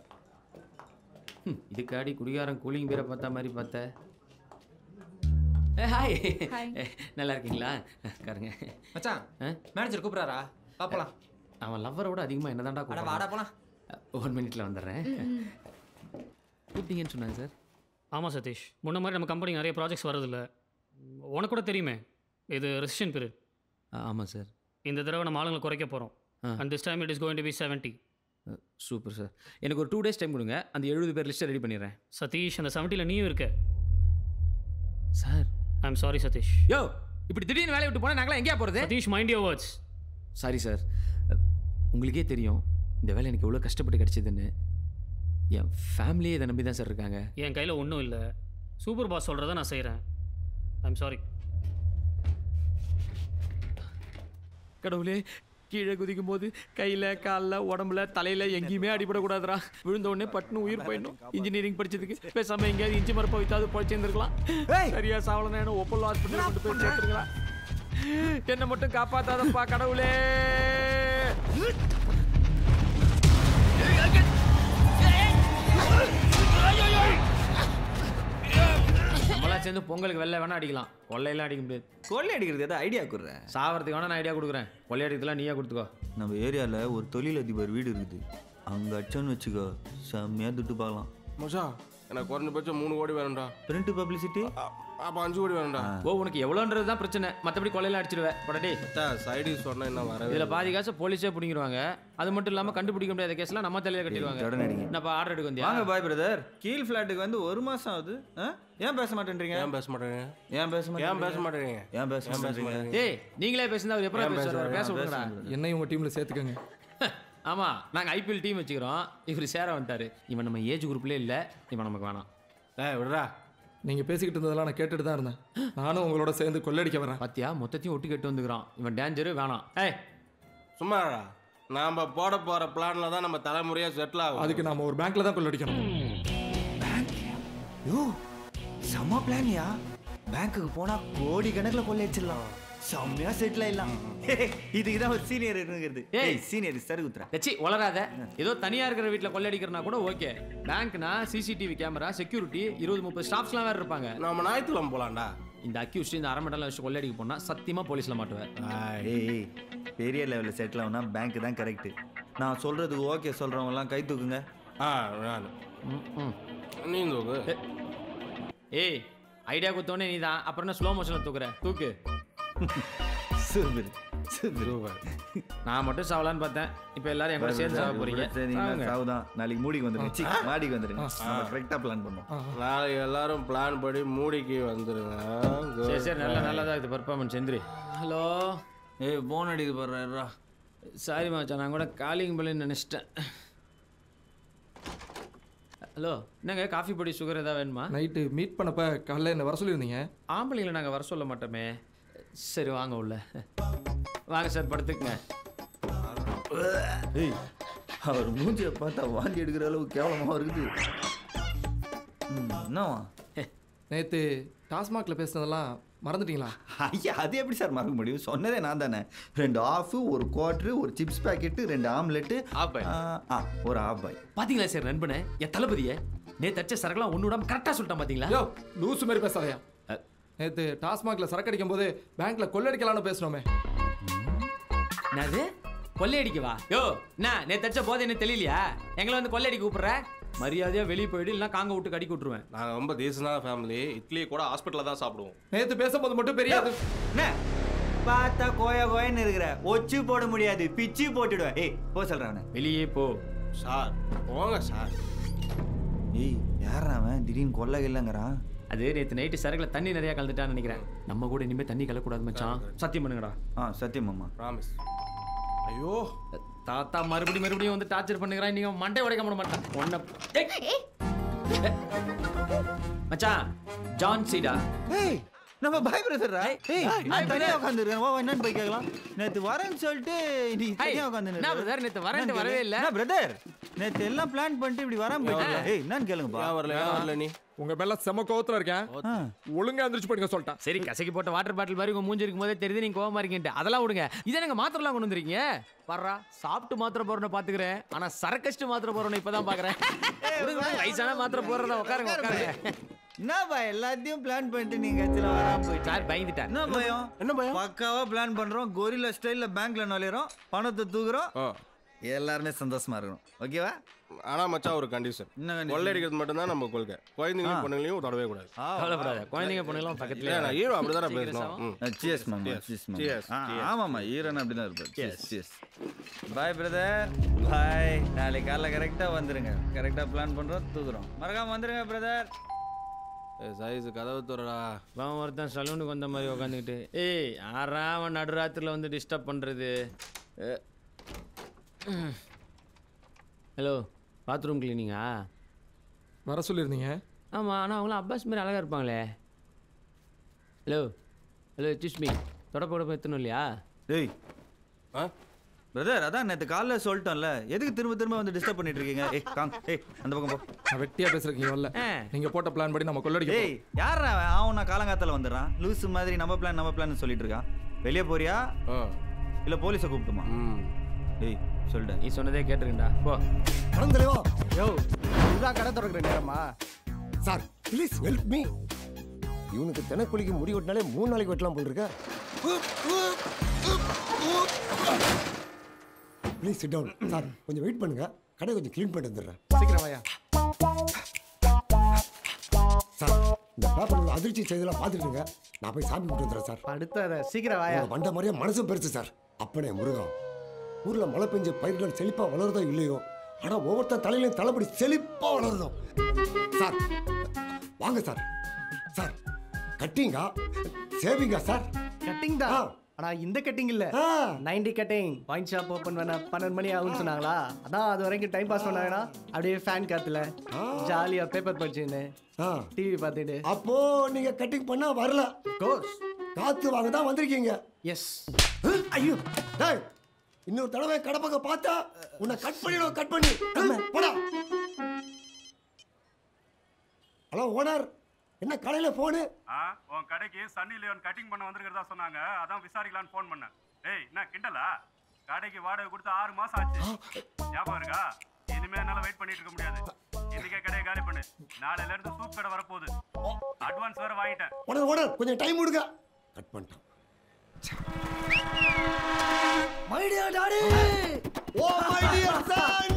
ஹம், இதுக்காடி குடிகாரன் கூலிங் பீரை பார்த்த மாதிரி பார்த்த ஏ, ஹாய் ஹாய். ஏ, நல்லா இருக்கீங்களா உட்காருங்க மச்சான் மேனேஜர் கூப்பிடுறாரா பாப்பலாம் அவன் லவ்வரோட அதிகமாக என்னதான்டா அட வாடா போலாம் ஒன் மினிட்ல வந்துடுறேன் கூப்பிட்டீங்கன்னு சொன்னாங்க சார் ஆமாம் சதீஷ் முன்ன மாதிரி நம்ம கம்பெனி நிறைய ப்ராஜெக்ட்ஸ் வரதில்ல உனக்கு கூட தெரியுமே இது ரெசிஷன் பீரியட் ஆமாம் சார் இந்த தடவை நம்ம ஆளுங்களை குறைக்க போகிறோம் and this time it is going to be seventy super sir எனக்கு ஒரு டூ டேஸ் டைம் கொடுங்க அந்த எழுபது பேர் லிஸ்ட்டை ரெடி பண்ணிடுறேன் சதீஷ் அந்த செவன்ட்டியில் நீயும் இருக்க sir I am sorry Satish யோ இப்படி திடீர்னு வேலையை விட்டு போனால் நாங்களாம் எங்கேயா போகிறது Satish mind your words sorry sir உங்களுக்கே தெரியும் இந்த வேலை எனக்கு எவ்வளோ கஷ்டப்பட்டு கிடைச்சதுன்னு என் ஃபேமிலியே இதை நம்பி தான் சார் இருக்காங்க என் கையில் ஒன்றும் இல்லை சூப்பர் பாஸ் சொல்கிறத நான் செய்கிறேன் ஐ எம் சாரி கடவுளே கீழே குதிக்கும் போது கையில் காலில் உடம்புல தலையில் எங்கேயுமே அடிபடக்கூடாதுடா விழுந்த உடனே பட்டுன்னு உயிர் போயிடணும் இன்ஜினியரிங் படிச்சதுக்கு பேசாம எங்கேயாவது இஞ்சி மரப்பை வைத்தாவது பொழைச்சிருந்துருக்கலாம் சரியா சாவலன்னு ஒப்பல் ஹாஸ்பிட்டல் கொண்டு போய் சேர்த்துருக்கலாம் என்னை மட்டும் காப்பாத்தாதப்பா கடவுளே நம்மளாம் சேர்ந்து பொங்கலுக்கு வெள்ளை வேணா அடிக்கலாம் கொள்ளையெல்லாம் அடிக்க முடியாது கொள்ளை அடிக்கிறது எதாவது ஐடியா கொடுற சாவறதுக்கு வேணா நான் ஐடியா கொடுக்குறேன் கொள்ளை அடிக்கிறதுலாம் நீயா கொடுத்துக்கோ நம்ம ஏரியாவில் ஒரு தொழிலதிபர் வீடு இருக்குது அங்கே அச்சோன்னு வச்சுக்கோ செம்மையாக துட்டு பார்க்கலாம் மச்சான் எனக்கு குறைஞ்சபட்சம் மூணு கோடி வேணும்டா பிரிண்ட் பப்ளிசிட்டி அப்போ அஞ்சு கோடி வேணும்டா ஓ உனக்கு எவ்வளோன்றது தான் பிரச்சனை மற்றபடி கொள்ளையெல்லாம் அடிச்சிடுவேன் படடே சைடு சொன்னா என்ன வரவே இதில் பாதி காசு போலீஸே பிடிங்கிருவாங்க அது மட்டும் இல்லாமல் கண்டுபிடிக்க முடியாத கேஸ்லாம் நம்ம தலையில கட்டிடுவாங்க உடனே அடிங்க. என்னப்பா ஆர்டர் எடுக்க வந்தியா வாங்க பாய் பிரதர் கீழ் ஃப்ளாட்டுக்கு வந்து ஒரு மாசம் ஆகுது ஆ? ஏன் பேச மாட்டேன்றீங்க ஏன் பேச மாட்டேங்க ஏன் பேச மாட்டேங்க ஏன் பேச மாட்டேங்க ஏன் பேச மாட்டேங்க ஏய் நீங்களே பேசுனா அவர் எப்பறம் ஏன் பேசுவார் பேசுறாரு? பேச ஏன் விடுங்கடா பேசுறாரு? என்னையும் உங்கள் டீமில் சேர்த்துக்கோங்க ஆமா நாங்க ஐபிஎல் டீம் வச்சுக்கிறோம் இவர் சேர வந்துட்டாரு இவன் நம்ம ஏஜ் குரூப்லேயே இல்லை இவன் நமக்கு வேணாம் ஏய் விடுறா நீங்கள் பேசிக்கிட்டு இருந்ததெல்லாம் நான் கேட்டுட்டு தான் இருந்தேன் நானும் உங்களோட சேர்ந்து கொள்ளடிக்க வரேன் பாத்தியா மொத்தத்தையும் ஒட்டு கேட்டு வந்துக்கிறான் இவன் டேஞ்சரு வேணாம் ஏய் சும்மாடா நாம போட போற பிளான்ல தான் நம்ம தலைமுறையா செட்டில் ஆகும் அதுக்கு நாம ஒரு பேங்க்ல தான் கொள்ளடிக்கணும் யோ செம்ம பிளான்யா பேங்க்குக்கு போனா கோடி கணக்கில் கொள்ளையடிச்சிடலாம் செம்மையா செட்டில் ஆயிடலாம் இதுக்கு தான் ஒரு சீனியர் இருக்குங்கிறது ஏய். ஏய் சீனியர் சரி குத்துறா கச்சி வளராத ஏதோ தனியா இருக்கிற வீட்டில் கொள்ளையடிக்கிறனா கூட ஓகே பேங்க்னா சிசிடிவி கேமரா செக்யூரிட்டி இருபது முப்பது ஸ்டாஃப்ஸ்லாம் வேற இருப்பாங்க நம்ம ஞாயிற்றுக்கிழமை போலாம்டா இந்த அக்யூஸ்ட் இந்த அரை மெடலாம் வச்சு கொள்ளையடிக்க போனா சத்தியமா போலீஸ்ல மாட்டுவேன் ஏய் ஏய், பெரிய லெவலில் செட்டில் ஆகுனா பேங்க் தான் கரெக்ட் நான் சொல்றதுக்கு ஓகே சொல்றவங்கலாம் கை தூக்குங்க ஆ நான் நீ தூக்கு ஏய் ஐடியா கொடுத்தோடனே நீ தான் அப்புறம் என்ன ஸ்லோ மோஷனில் தூக்குற தூக்கு சூப்பர் சூப்பர் நான் மட்டும் சாவலான்னு பார்த்தேன் இப்போ எல்லாரும் என் கூட சேர்ந்து சாவ போறீங்க சாவுங்க. சாவுதான் நாளைக்கு மூடிக்கு வந்துருங்க சி, மாடிக்கு வந்துருங்க நம்ம கரெக்டாக பிளான் பண்ணோம் நாளைக்கு எல்லாரும் பிளான் படி மூடிக்கு வந்துருங்க சரி சரி நல்ல நல்லதா இது பர்ஃபார்மன்ஸ் எந்திரி ஹலோ ஏய் போன் அடிக்குது பாடுறா சாரி மச்சான் நான் கூட காலிங் பிள்ளைன்னு நினச்சிட்டேன் ஹலோ என்னங்க காஃபி பொடி சுகர் ஏதாவது வேணுமா நைட்டு மீட் பண்ணப்ப காலைல என்ன வர சொல்லியிருந்தீங்க ஆம்பளைங்களை நாங்கள் வர சொல்ல மாட்டோமே சரி வாங்க உள்ள வாங்க சார் படுத்துக்குங்க ஏய் அவர் மூஞ்சியை பார்த்தா வாந்தி எடுக்கிற அளவுக்கு கேவலமாக இருக்குது ம், என்னவா நேற்று டாஸ்மாக்ல பேசுனதெல்லாம் மறந்துட்டீங்களா ஐயா அது எப்படி சார் மறக்க முடியும் சொன்னதே நான் தானே ரெண்டு ஆஃபு ஒரு குவாட்ரு ஒரு சிப்ஸ் பாக்கெட்டு ரெண்டு ஆம்லெட்டு ஆ ஒரு ஆஃப் பாய் பாத்தீங்களா சார் நண்பனே என் தளபதியே நேத்து தச்ச சரக்குலாம் ஒன்று விடாம கரெக்டாக சொல்லிட்டான் பாத்தீங்களா யோ லூசு மாதிரி பேசாதயா நேற்று டாஸ்மாக்ல சரக்கு அடிக்கும் போது பேங்க்ல கொள்ளடிக்கலாம்னு பேசினோமே என்னது கொள்ளையடிக்கவா யோ என்ன நேத்து தச்ச போதை என்ன தெரியலையா எங்களை வந்து கொள்ளையடிக்க கூப்பிடுற மரியாதையா வெளியே போயிடு இல்லைன்னா காங்க விட்டு கடிக்க விட்டுருவேன் நாங்கள் ரொம்ப தேசனான ஃபேமிலி இட்லி கூட ஹாஸ்பிட்டலில் தான் சாப்பிடுவோம் நேற்று பேசும்போது மட்டும் பெரிய என்ன பார்த்தா கோய கோயன்னு இருக்கிற ஒச்சு போட முடியாது பிச்சு போட்டுடுவேன் ஏய் போ சொல்றானே வெளியே போ சார் போங்க சார் ஏய் யாரா அவன் திடீர்னு கொல்ல இல்லைங்கிறான் அது நேத்து நைட்டு சரக்குல தண்ணி நிறைய கலந்துட்டான்னு நினைக்கிறேன் நம்ம கூட இனிமே தண்ணி கலக்கூடாது மச்சான் சத்தியம் பண்ணுங்கடா ஆ சத்தியம் மாமா ப்ராமிஸ் ஐயோ தாத்தா மறுபடியும் மறுபடியும் வந்து டார்ச்சர் பண்ணுகிறான் நீங்க மண்டை உடைக்க முடிய மாட்டான் ஒன்ன மச்சான் ஜான் சீடா ஏய் நம்ம பாய் பிரதர்ரா ஏய் நான் தனியா உட்காந்துருக்கேன் வா வா, என்னன்னு போய் கேட்கலாம் நேத்து வரேன்னு சொல்லிட்டு நீ தனியா உட்காந்து என்ன brother, நேத்து வரேன்ட்டு வரவே இல்ல. என்ன பிரதர் நேத்து எல்லாம் பிளான் பண்ணிட்டு இப்படி வராம போயிட்டீங்க ஏய் என்னன்னு கேளுங்கப்பா ஏன் வரல ஏன் வரல நீ உங்க மேல செம கோவத்துல இருக்கேன் ஒழுங்கா எந்திரிச்சு போடுங்க சொல்லிட்டேன் சரி கசக்கி போட்ட வாட்டர் பாட்டில் மாதிரி உங்க மூஞ்சி இருக்கும் போதே தெரியுது நீங்க கோவமா இருக்கீங்க அதெல்லாம் விடுங்க இதை நீங்க மாத்திரலாம் கொண்டு வந்திருக்கீங்க வர்றா சாப்பிட்டு மாத்திரை போறவனை பாத்துக்கிறேன் ஆனா சரக்கஷ்டு மாத்திரை போறவனை இப்பதான் பாக்குறேன் விடுங்க, விடுங்க, வயசான மாத்திரை போறதா உட்காருங்க உட்காருங்க என்னப்பா எல்லாத்தையும் பிளான் பண்ணிட்டு நீங்க ஆக்சுவலா வராம போயிட்டு சார் பயந்துட்டேன் என்ன பயம் என்ன பயம் பக்காவா பிளான் பண்றோம் கொரில்லா ஸ்டைல்ல பேங்க்ல நுழையிறோம் பணத்தை தூக்குறோம் எல்லாருமே சந்தோஷமா இருக்கணும் ஓகேவா ஆனா மச்சான் ஒரு கண்டிஷன் என்ன condition? கொள்ளையடிக்கிறது மட்டும் தான் நம்ம கொள்கை குழந்தைங்களையும் பொண்ணுங்களையும் தொடவே கூடாது கவலைப்படாத குழந்தைங்க பொண்ணுலாம் பக்கத்துல இல்ல, நான் ஹீரோ அப்படிதானே பேசணும் ம். சியர்ஸ் மாமா Cheers. Cheers Cheers. மாமா Cheers. ஆமாம்மா ஈரன் அப்படிதான் இருப்பார் cheers cheers bye brother bye நாளைக்கு காலைல கரெக்டாக வந்துருங்க கரெக்டாக பிளான் பண்ணுறோம் தூக்குறோம் மறக்காம வந்துருங்க பிரதர் சைஸ் கதவு துறடா அவன் ஒருத்தன் சலூனுக்கு வந்த மாதிரி உட்காந்துக்கிட்டு ஏய் யாரா அவன் நடுராத்திரியில் வந்து டிஸ்டர்ப் பண்ணுறது ஹலோ பாத்ரூம் கிளீனிங்கா வர சொல்லியிருந்தீங்க ஆமாம் ஆனால் அவங்களாம் அப்பாஸ் மாதிரி அழகாக இருப்பாங்களே ஹலோ ஹலோ எக்ஸ்கியூஸ் மீ தொடப்ப உடம்பு எத்தணும் இல்லையா டேய் பிரதர் அதான் நேற்று காலைல சொல்லிட்டோம்ல எதுக்கு திரும்ப திரும்ப வந்து டிஸ்டர்ப் பண்ணிட்டு இருக்கீங்க ஏய் காங் ஏய் அந்த பக்கம் போ நான் வெட்டியா பேசுறீங்க வரல நீங்க போட்ட பிளான் படி நம்ம கொள்ளடிக்க ஏய் யாரா அவன் அவன் நான் காலங்காத்தால வந்துடுறான் லூசு மாதிரி நம்ம பிளான் நம்ம பிளான் சொல்லிட்டு இருக்கான் வெளியே போறியா இல்ல போலீஸை கூப்பிட்டுமா டேய் சொல்லிட்டேன் நீ சொன்னதே கேட்டுருக்கா போ பணம் தலைவா யோ இதுதான் கடை திறக்கிற நேரமா சார் ப்ளீஸ் ஹெல்ப் மீ இவனுக்கு தினக்கூலிக்கு முடி வெட்டினாலே மூணு நாளைக்கு வெட்டலாம் போல் இருக்க ப்ளீஸ் சிட் டவுன் சார் கொஞ்சம் வெயிட் பண்ணுங்க கடை கொஞ்சம் க்ளீன் பண்ணிட்டு வந்துடுறேன் சீக்கிரம் வாயா சார் இந்த பேப்பர் உள்ள அதிர்ச்சி செய்தெல்லாம் பார்த்துட்டுங்க நான் போய் சாமி கும்பிட்டு வந்துடுறேன் சார் அடுத்த சீக்கிரம் வாயா உங்க வந்த மாதிரியே மனசும் பெருசு சார் அப்பனே முருகன் ஊர்ல மழை பெஞ்ச பயிர்கள் செழிப்பா வளருதோ இல்லையோ ஆனா ஒவ்வொருத்தன் தலையிலையும் தலைப்படி செழிப்பா வளருதோ சார் வாங்க சார் சார் கட்டிங்கா சேவிங்கா சார் கட்டிங் தான் ஆனா இந்த கட்டிங் இல்ல ninety cutting point shop open பண்ண பன்னெண்டு மணி ஆகும்னு சொன்னாங்களா அதான் அது வரைக்கும் டைம் பாஸ் பண்ணாங்கன்னா அப்படியே ஃபேன் காத்துல ஜாலியா பேப்பர் படிச்சுன்னு டிவி பார்த்துட்டு அப்போ நீங்க கட்டிங் பண்ணா வரல கோர்ஸ் காத்து வாங்க தான் வந்திருக்கீங்க எஸ் ஐயோ டேய் இன்னொரு தடவை கடை பக்கம் பார்த்தா உன்னை கட் பண்ணிடுவோம் கட் பண்ணி போடா ஹலோ ஓனர் என்ன கடையில போனு ஆ உன் கடைக்கு சன்னி லியோன் கட்டிங் பண்ண வந்திருக்கிறதா சொன்னாங்க அதான் விசாரிக்கலாம்னு ஃபோன் பண்ணேன் ஏய் என்ன கிண்டலா கடைக்கு வாடகை கொடுத்து ஆறு மாசம் ஆச்சு ஞாபகம் இருக்கா இனிமே என்னால வெயிட் பண்ணிட்டு இருக்க முடியாது இன்னைக்கே கடையை காலி பண்ணு நாளையில இருந்து சூப் கடை வரப்போகுது அட்வான்ஸ் வேற வாங்கிட்டேன் ஓனர் ஓனர் கொஞ்சம் டைம் கொடுங்க கட் பண்ணிட்டான் my dear daddy oh my dear son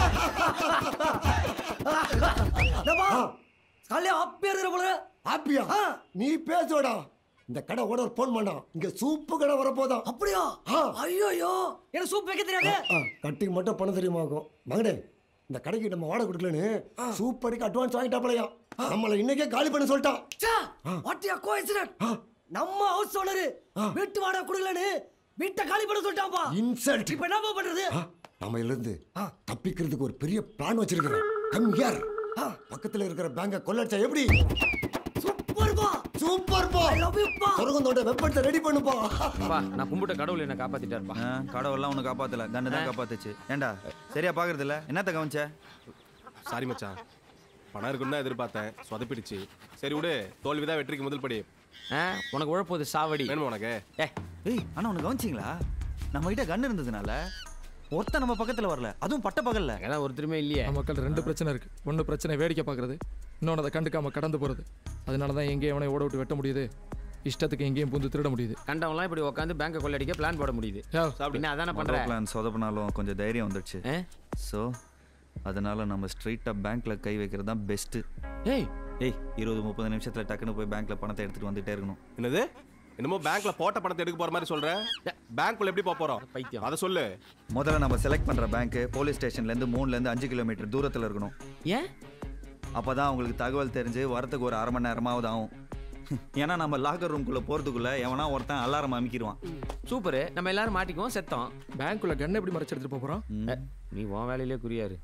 டப்பா காலையில ஹாப்பியா இருக்கிற போல ஹாப்பியா நீ பேசோடா இந்த கடை ஓனர் ஃபோன் பண்ணான் இங்க சூப்பு கடை வரப்போதான் அப்படியா ஐயோ எனக்கு சூப் வைக்க தெரியாது கட்டிங் மட்டும் பணம் தெரியுமாக்கும் மகனே இந்த கடைக்கு நம்ம வாடகை கொடுக்கலன்னு சூப் அடிக்க அட்வான்ஸ் வாங்கிட்டாப்பலையா நம்மள இன்னைக்கே காலி பண்ண சொல்லிட்டான் சா வாட் யா கோஇன்சிடென்ட் நம்ம ஹவுஸ் ஓனர் வீட்டு வாடகை கொடுக்கலன்னு வீட்டை காலி பண்ண சொல்லிட்டாப்பா இன்சல்ட் இப்போ என்னப்பா பண்றது நம்ம இதுல இருந்து தப்பிக்கிறதுக்கு ஒரு பெரிய பிளான் வச்சிருக்கிறேன் கம் ஹியர் பக்கத்துல இருக்கிற பேங்க கொள்ளடிச்சா எப்படி சூப்பர் பா சூப்பர் பா ஐ லவ் யூ பா சொரகந்தோட வெப்பத்தை ரெடி பண்ணுப்பா பா நான் கும்பிட்ட கடவுள் என்ன காப்பாத்திட்டாருப்பா ஆ, கடவுள்லாம் உன்னை காப்பாத்தல கண்ணு தான் காப்பாத்துச்சு ஏண்டா சரியா பாக்குறது இல்ல என்னத்த கவனிச்ச சாரி மச்சான் பணம் இருக்குன்னு தான் எதிர்பார்த்தேன் சொதப்பிடுச்சு சரி விடு தோல்விதான் வெற்றிக்கு முதல் படி உனக்கு உழப்போது சாவடி வேணுமா உனக்கு ஏய் ஆனா உனக்கு கவனிச்சிங்களா நம்ம கிட்ட கண்ணு இருந்ததுனால ஒருத்தன் நம்ம பக்கத்துல வரல அதுவும் பட்ட பகல்ல ஏன்னா ஒருத்தருமே இல்லையே நம்ம மக்கள் ரெண்டு பிரச்சனை இருக்கு ஒன்று பிரச்சனை வேடிக்கை பார்க்கறது இன்னொன்று அதை கண்டுக்காம கடந்து போறது அதனால தான் எங்கேயும் எவனையும் ஓட விட்டு வெட்ட முடியுது இஷ்டத்துக்கு எங்கேயும் பூந்து திருட முடியுது கண்டவன்லாம் இப்படி உட்காந்து பேங்கை கொள்ளடிக்க பிளான் போட முடியுது பின்ன அதானே பண்ற பிளான் சொதப்பினாலும் கொஞ்சம் தைரியம் வந்துடுச்சு ஸோ அதனால நம்ம ஸ்ட்ரைட்டா பேங்க்ல கை வைக்கிறது தான் பெஸ்ட் ஏய் ஏய் இருபது முப்பது நிமிஷத்துல டக்குன்னு போய் பேங்க்ல பணத்தை எடுத்துட்டு வந்துட்டே இருக்கணும் என்னது என்னமோ பேங்க்ல போட்ட பணத்தை எடுக்க போற மாதிரி சொல்ற பேங்க்குள்ள எப்படி போக போறோம் பைத்தியம் அதை சொல்லு முதல்ல நம்ம செலக்ட் பண்ற பேங்க் போலீஸ் ஸ்டேஷன்ல இருந்து மூணுல இருந்து அஞ்சு கிலோமீட்டர் தூரத்துல இருக்கணும் ஏன் அப்பதான் அவங்களுக்கு தகவல் தெரிஞ்சு வரத்துக்கு ஒரு அரை மணி நேரமாவது ஆகும் ஏன்னா நம்ம லாக்கர் ரூம்குள்ள போறதுக்குள்ள எவனா ஒருத்தன் அலாரம் அமைக்கிடுவான் சூப்பர் நம்ம எல்லாரும் மாட்டிக்குவோம் செத்தோம் பேங்க்குள்ள கன் எப்படி மறைச்சு எடுத்துட்டு போறோம் நீ உன் வேலையிலே குறியாரு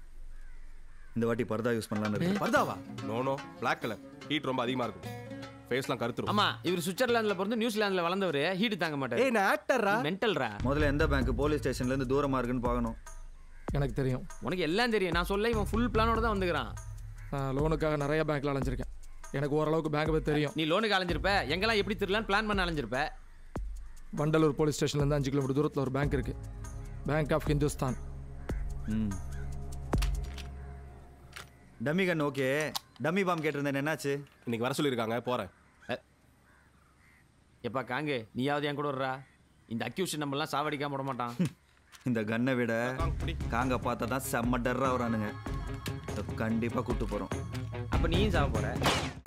இந்த வாட்டி பர்தா யூஸ் பண்ணலாம்னு இருக்கு பர்தாவா no no black colour heat ரொம்ப அதிகமா இருக்கும் ஃபேஸ்லாம் கருத்துரும் ஆமா இவர் சுவிட்சர்லாந்துல பிறந்து நியூசிலாந்துல வளர்ந்தவர் ஹீட் தாங்க மாட்டாரு ஏய் நான் ஆக்டர்ரா மென்டல்ரா முதல்ல எந்த பேங்க் போலீஸ் ஸ்டேஷன்ல இருந்து தூரமா இருக்குன்னு பார்க்கணும் எனக்கு தெரியும் உனக்கு எல்லாம் தெரியும் நான் சொல்ல இவன் ஃபுல் பிளானோட தான் வந்துக்கிறான் நான் லோனுக்காக நிறைய பேங்க்ல அலைஞ்சிருக்கேன் எனக்கு ஓரளவுக்கு பேங்க் பத்தி தெரியும் நீ லோனுக்கு அலைஞ்சிருப்ப எங்கெல்லாம் எப்படி திருடலான்னு பிளான் பண்ண அலைஞ்சிருப்ப வண்டலூர் போலீஸ் ஸ்டேஷன்ல இருந்து அஞ்சு கிலோமீட்டர் தூரத்தில் ஒரு பேங்க் இருக்கு பேங்க் ஆஃப் ஹிந்துஸ்தான் ம் dummy gun okay dummy bomb கேட்டிருந்தேன் என்னாச்சு இன்னைக்கு வர சொல்லியிருக்காங்க போறேன் எப்பா காங்கு நீயாவது என் கூட வர்றா இந்த அக்யூஷன் நம்மலாம் சாவடிக்காம விட மாட்டான் இந்த கன்னை விட காங்க பார்த்தா தான் செம்ம டர்ரா வரானுங்க இத கண்டிப்பா கூட்டு போறோம் அப்ப நீயும் சாவ போற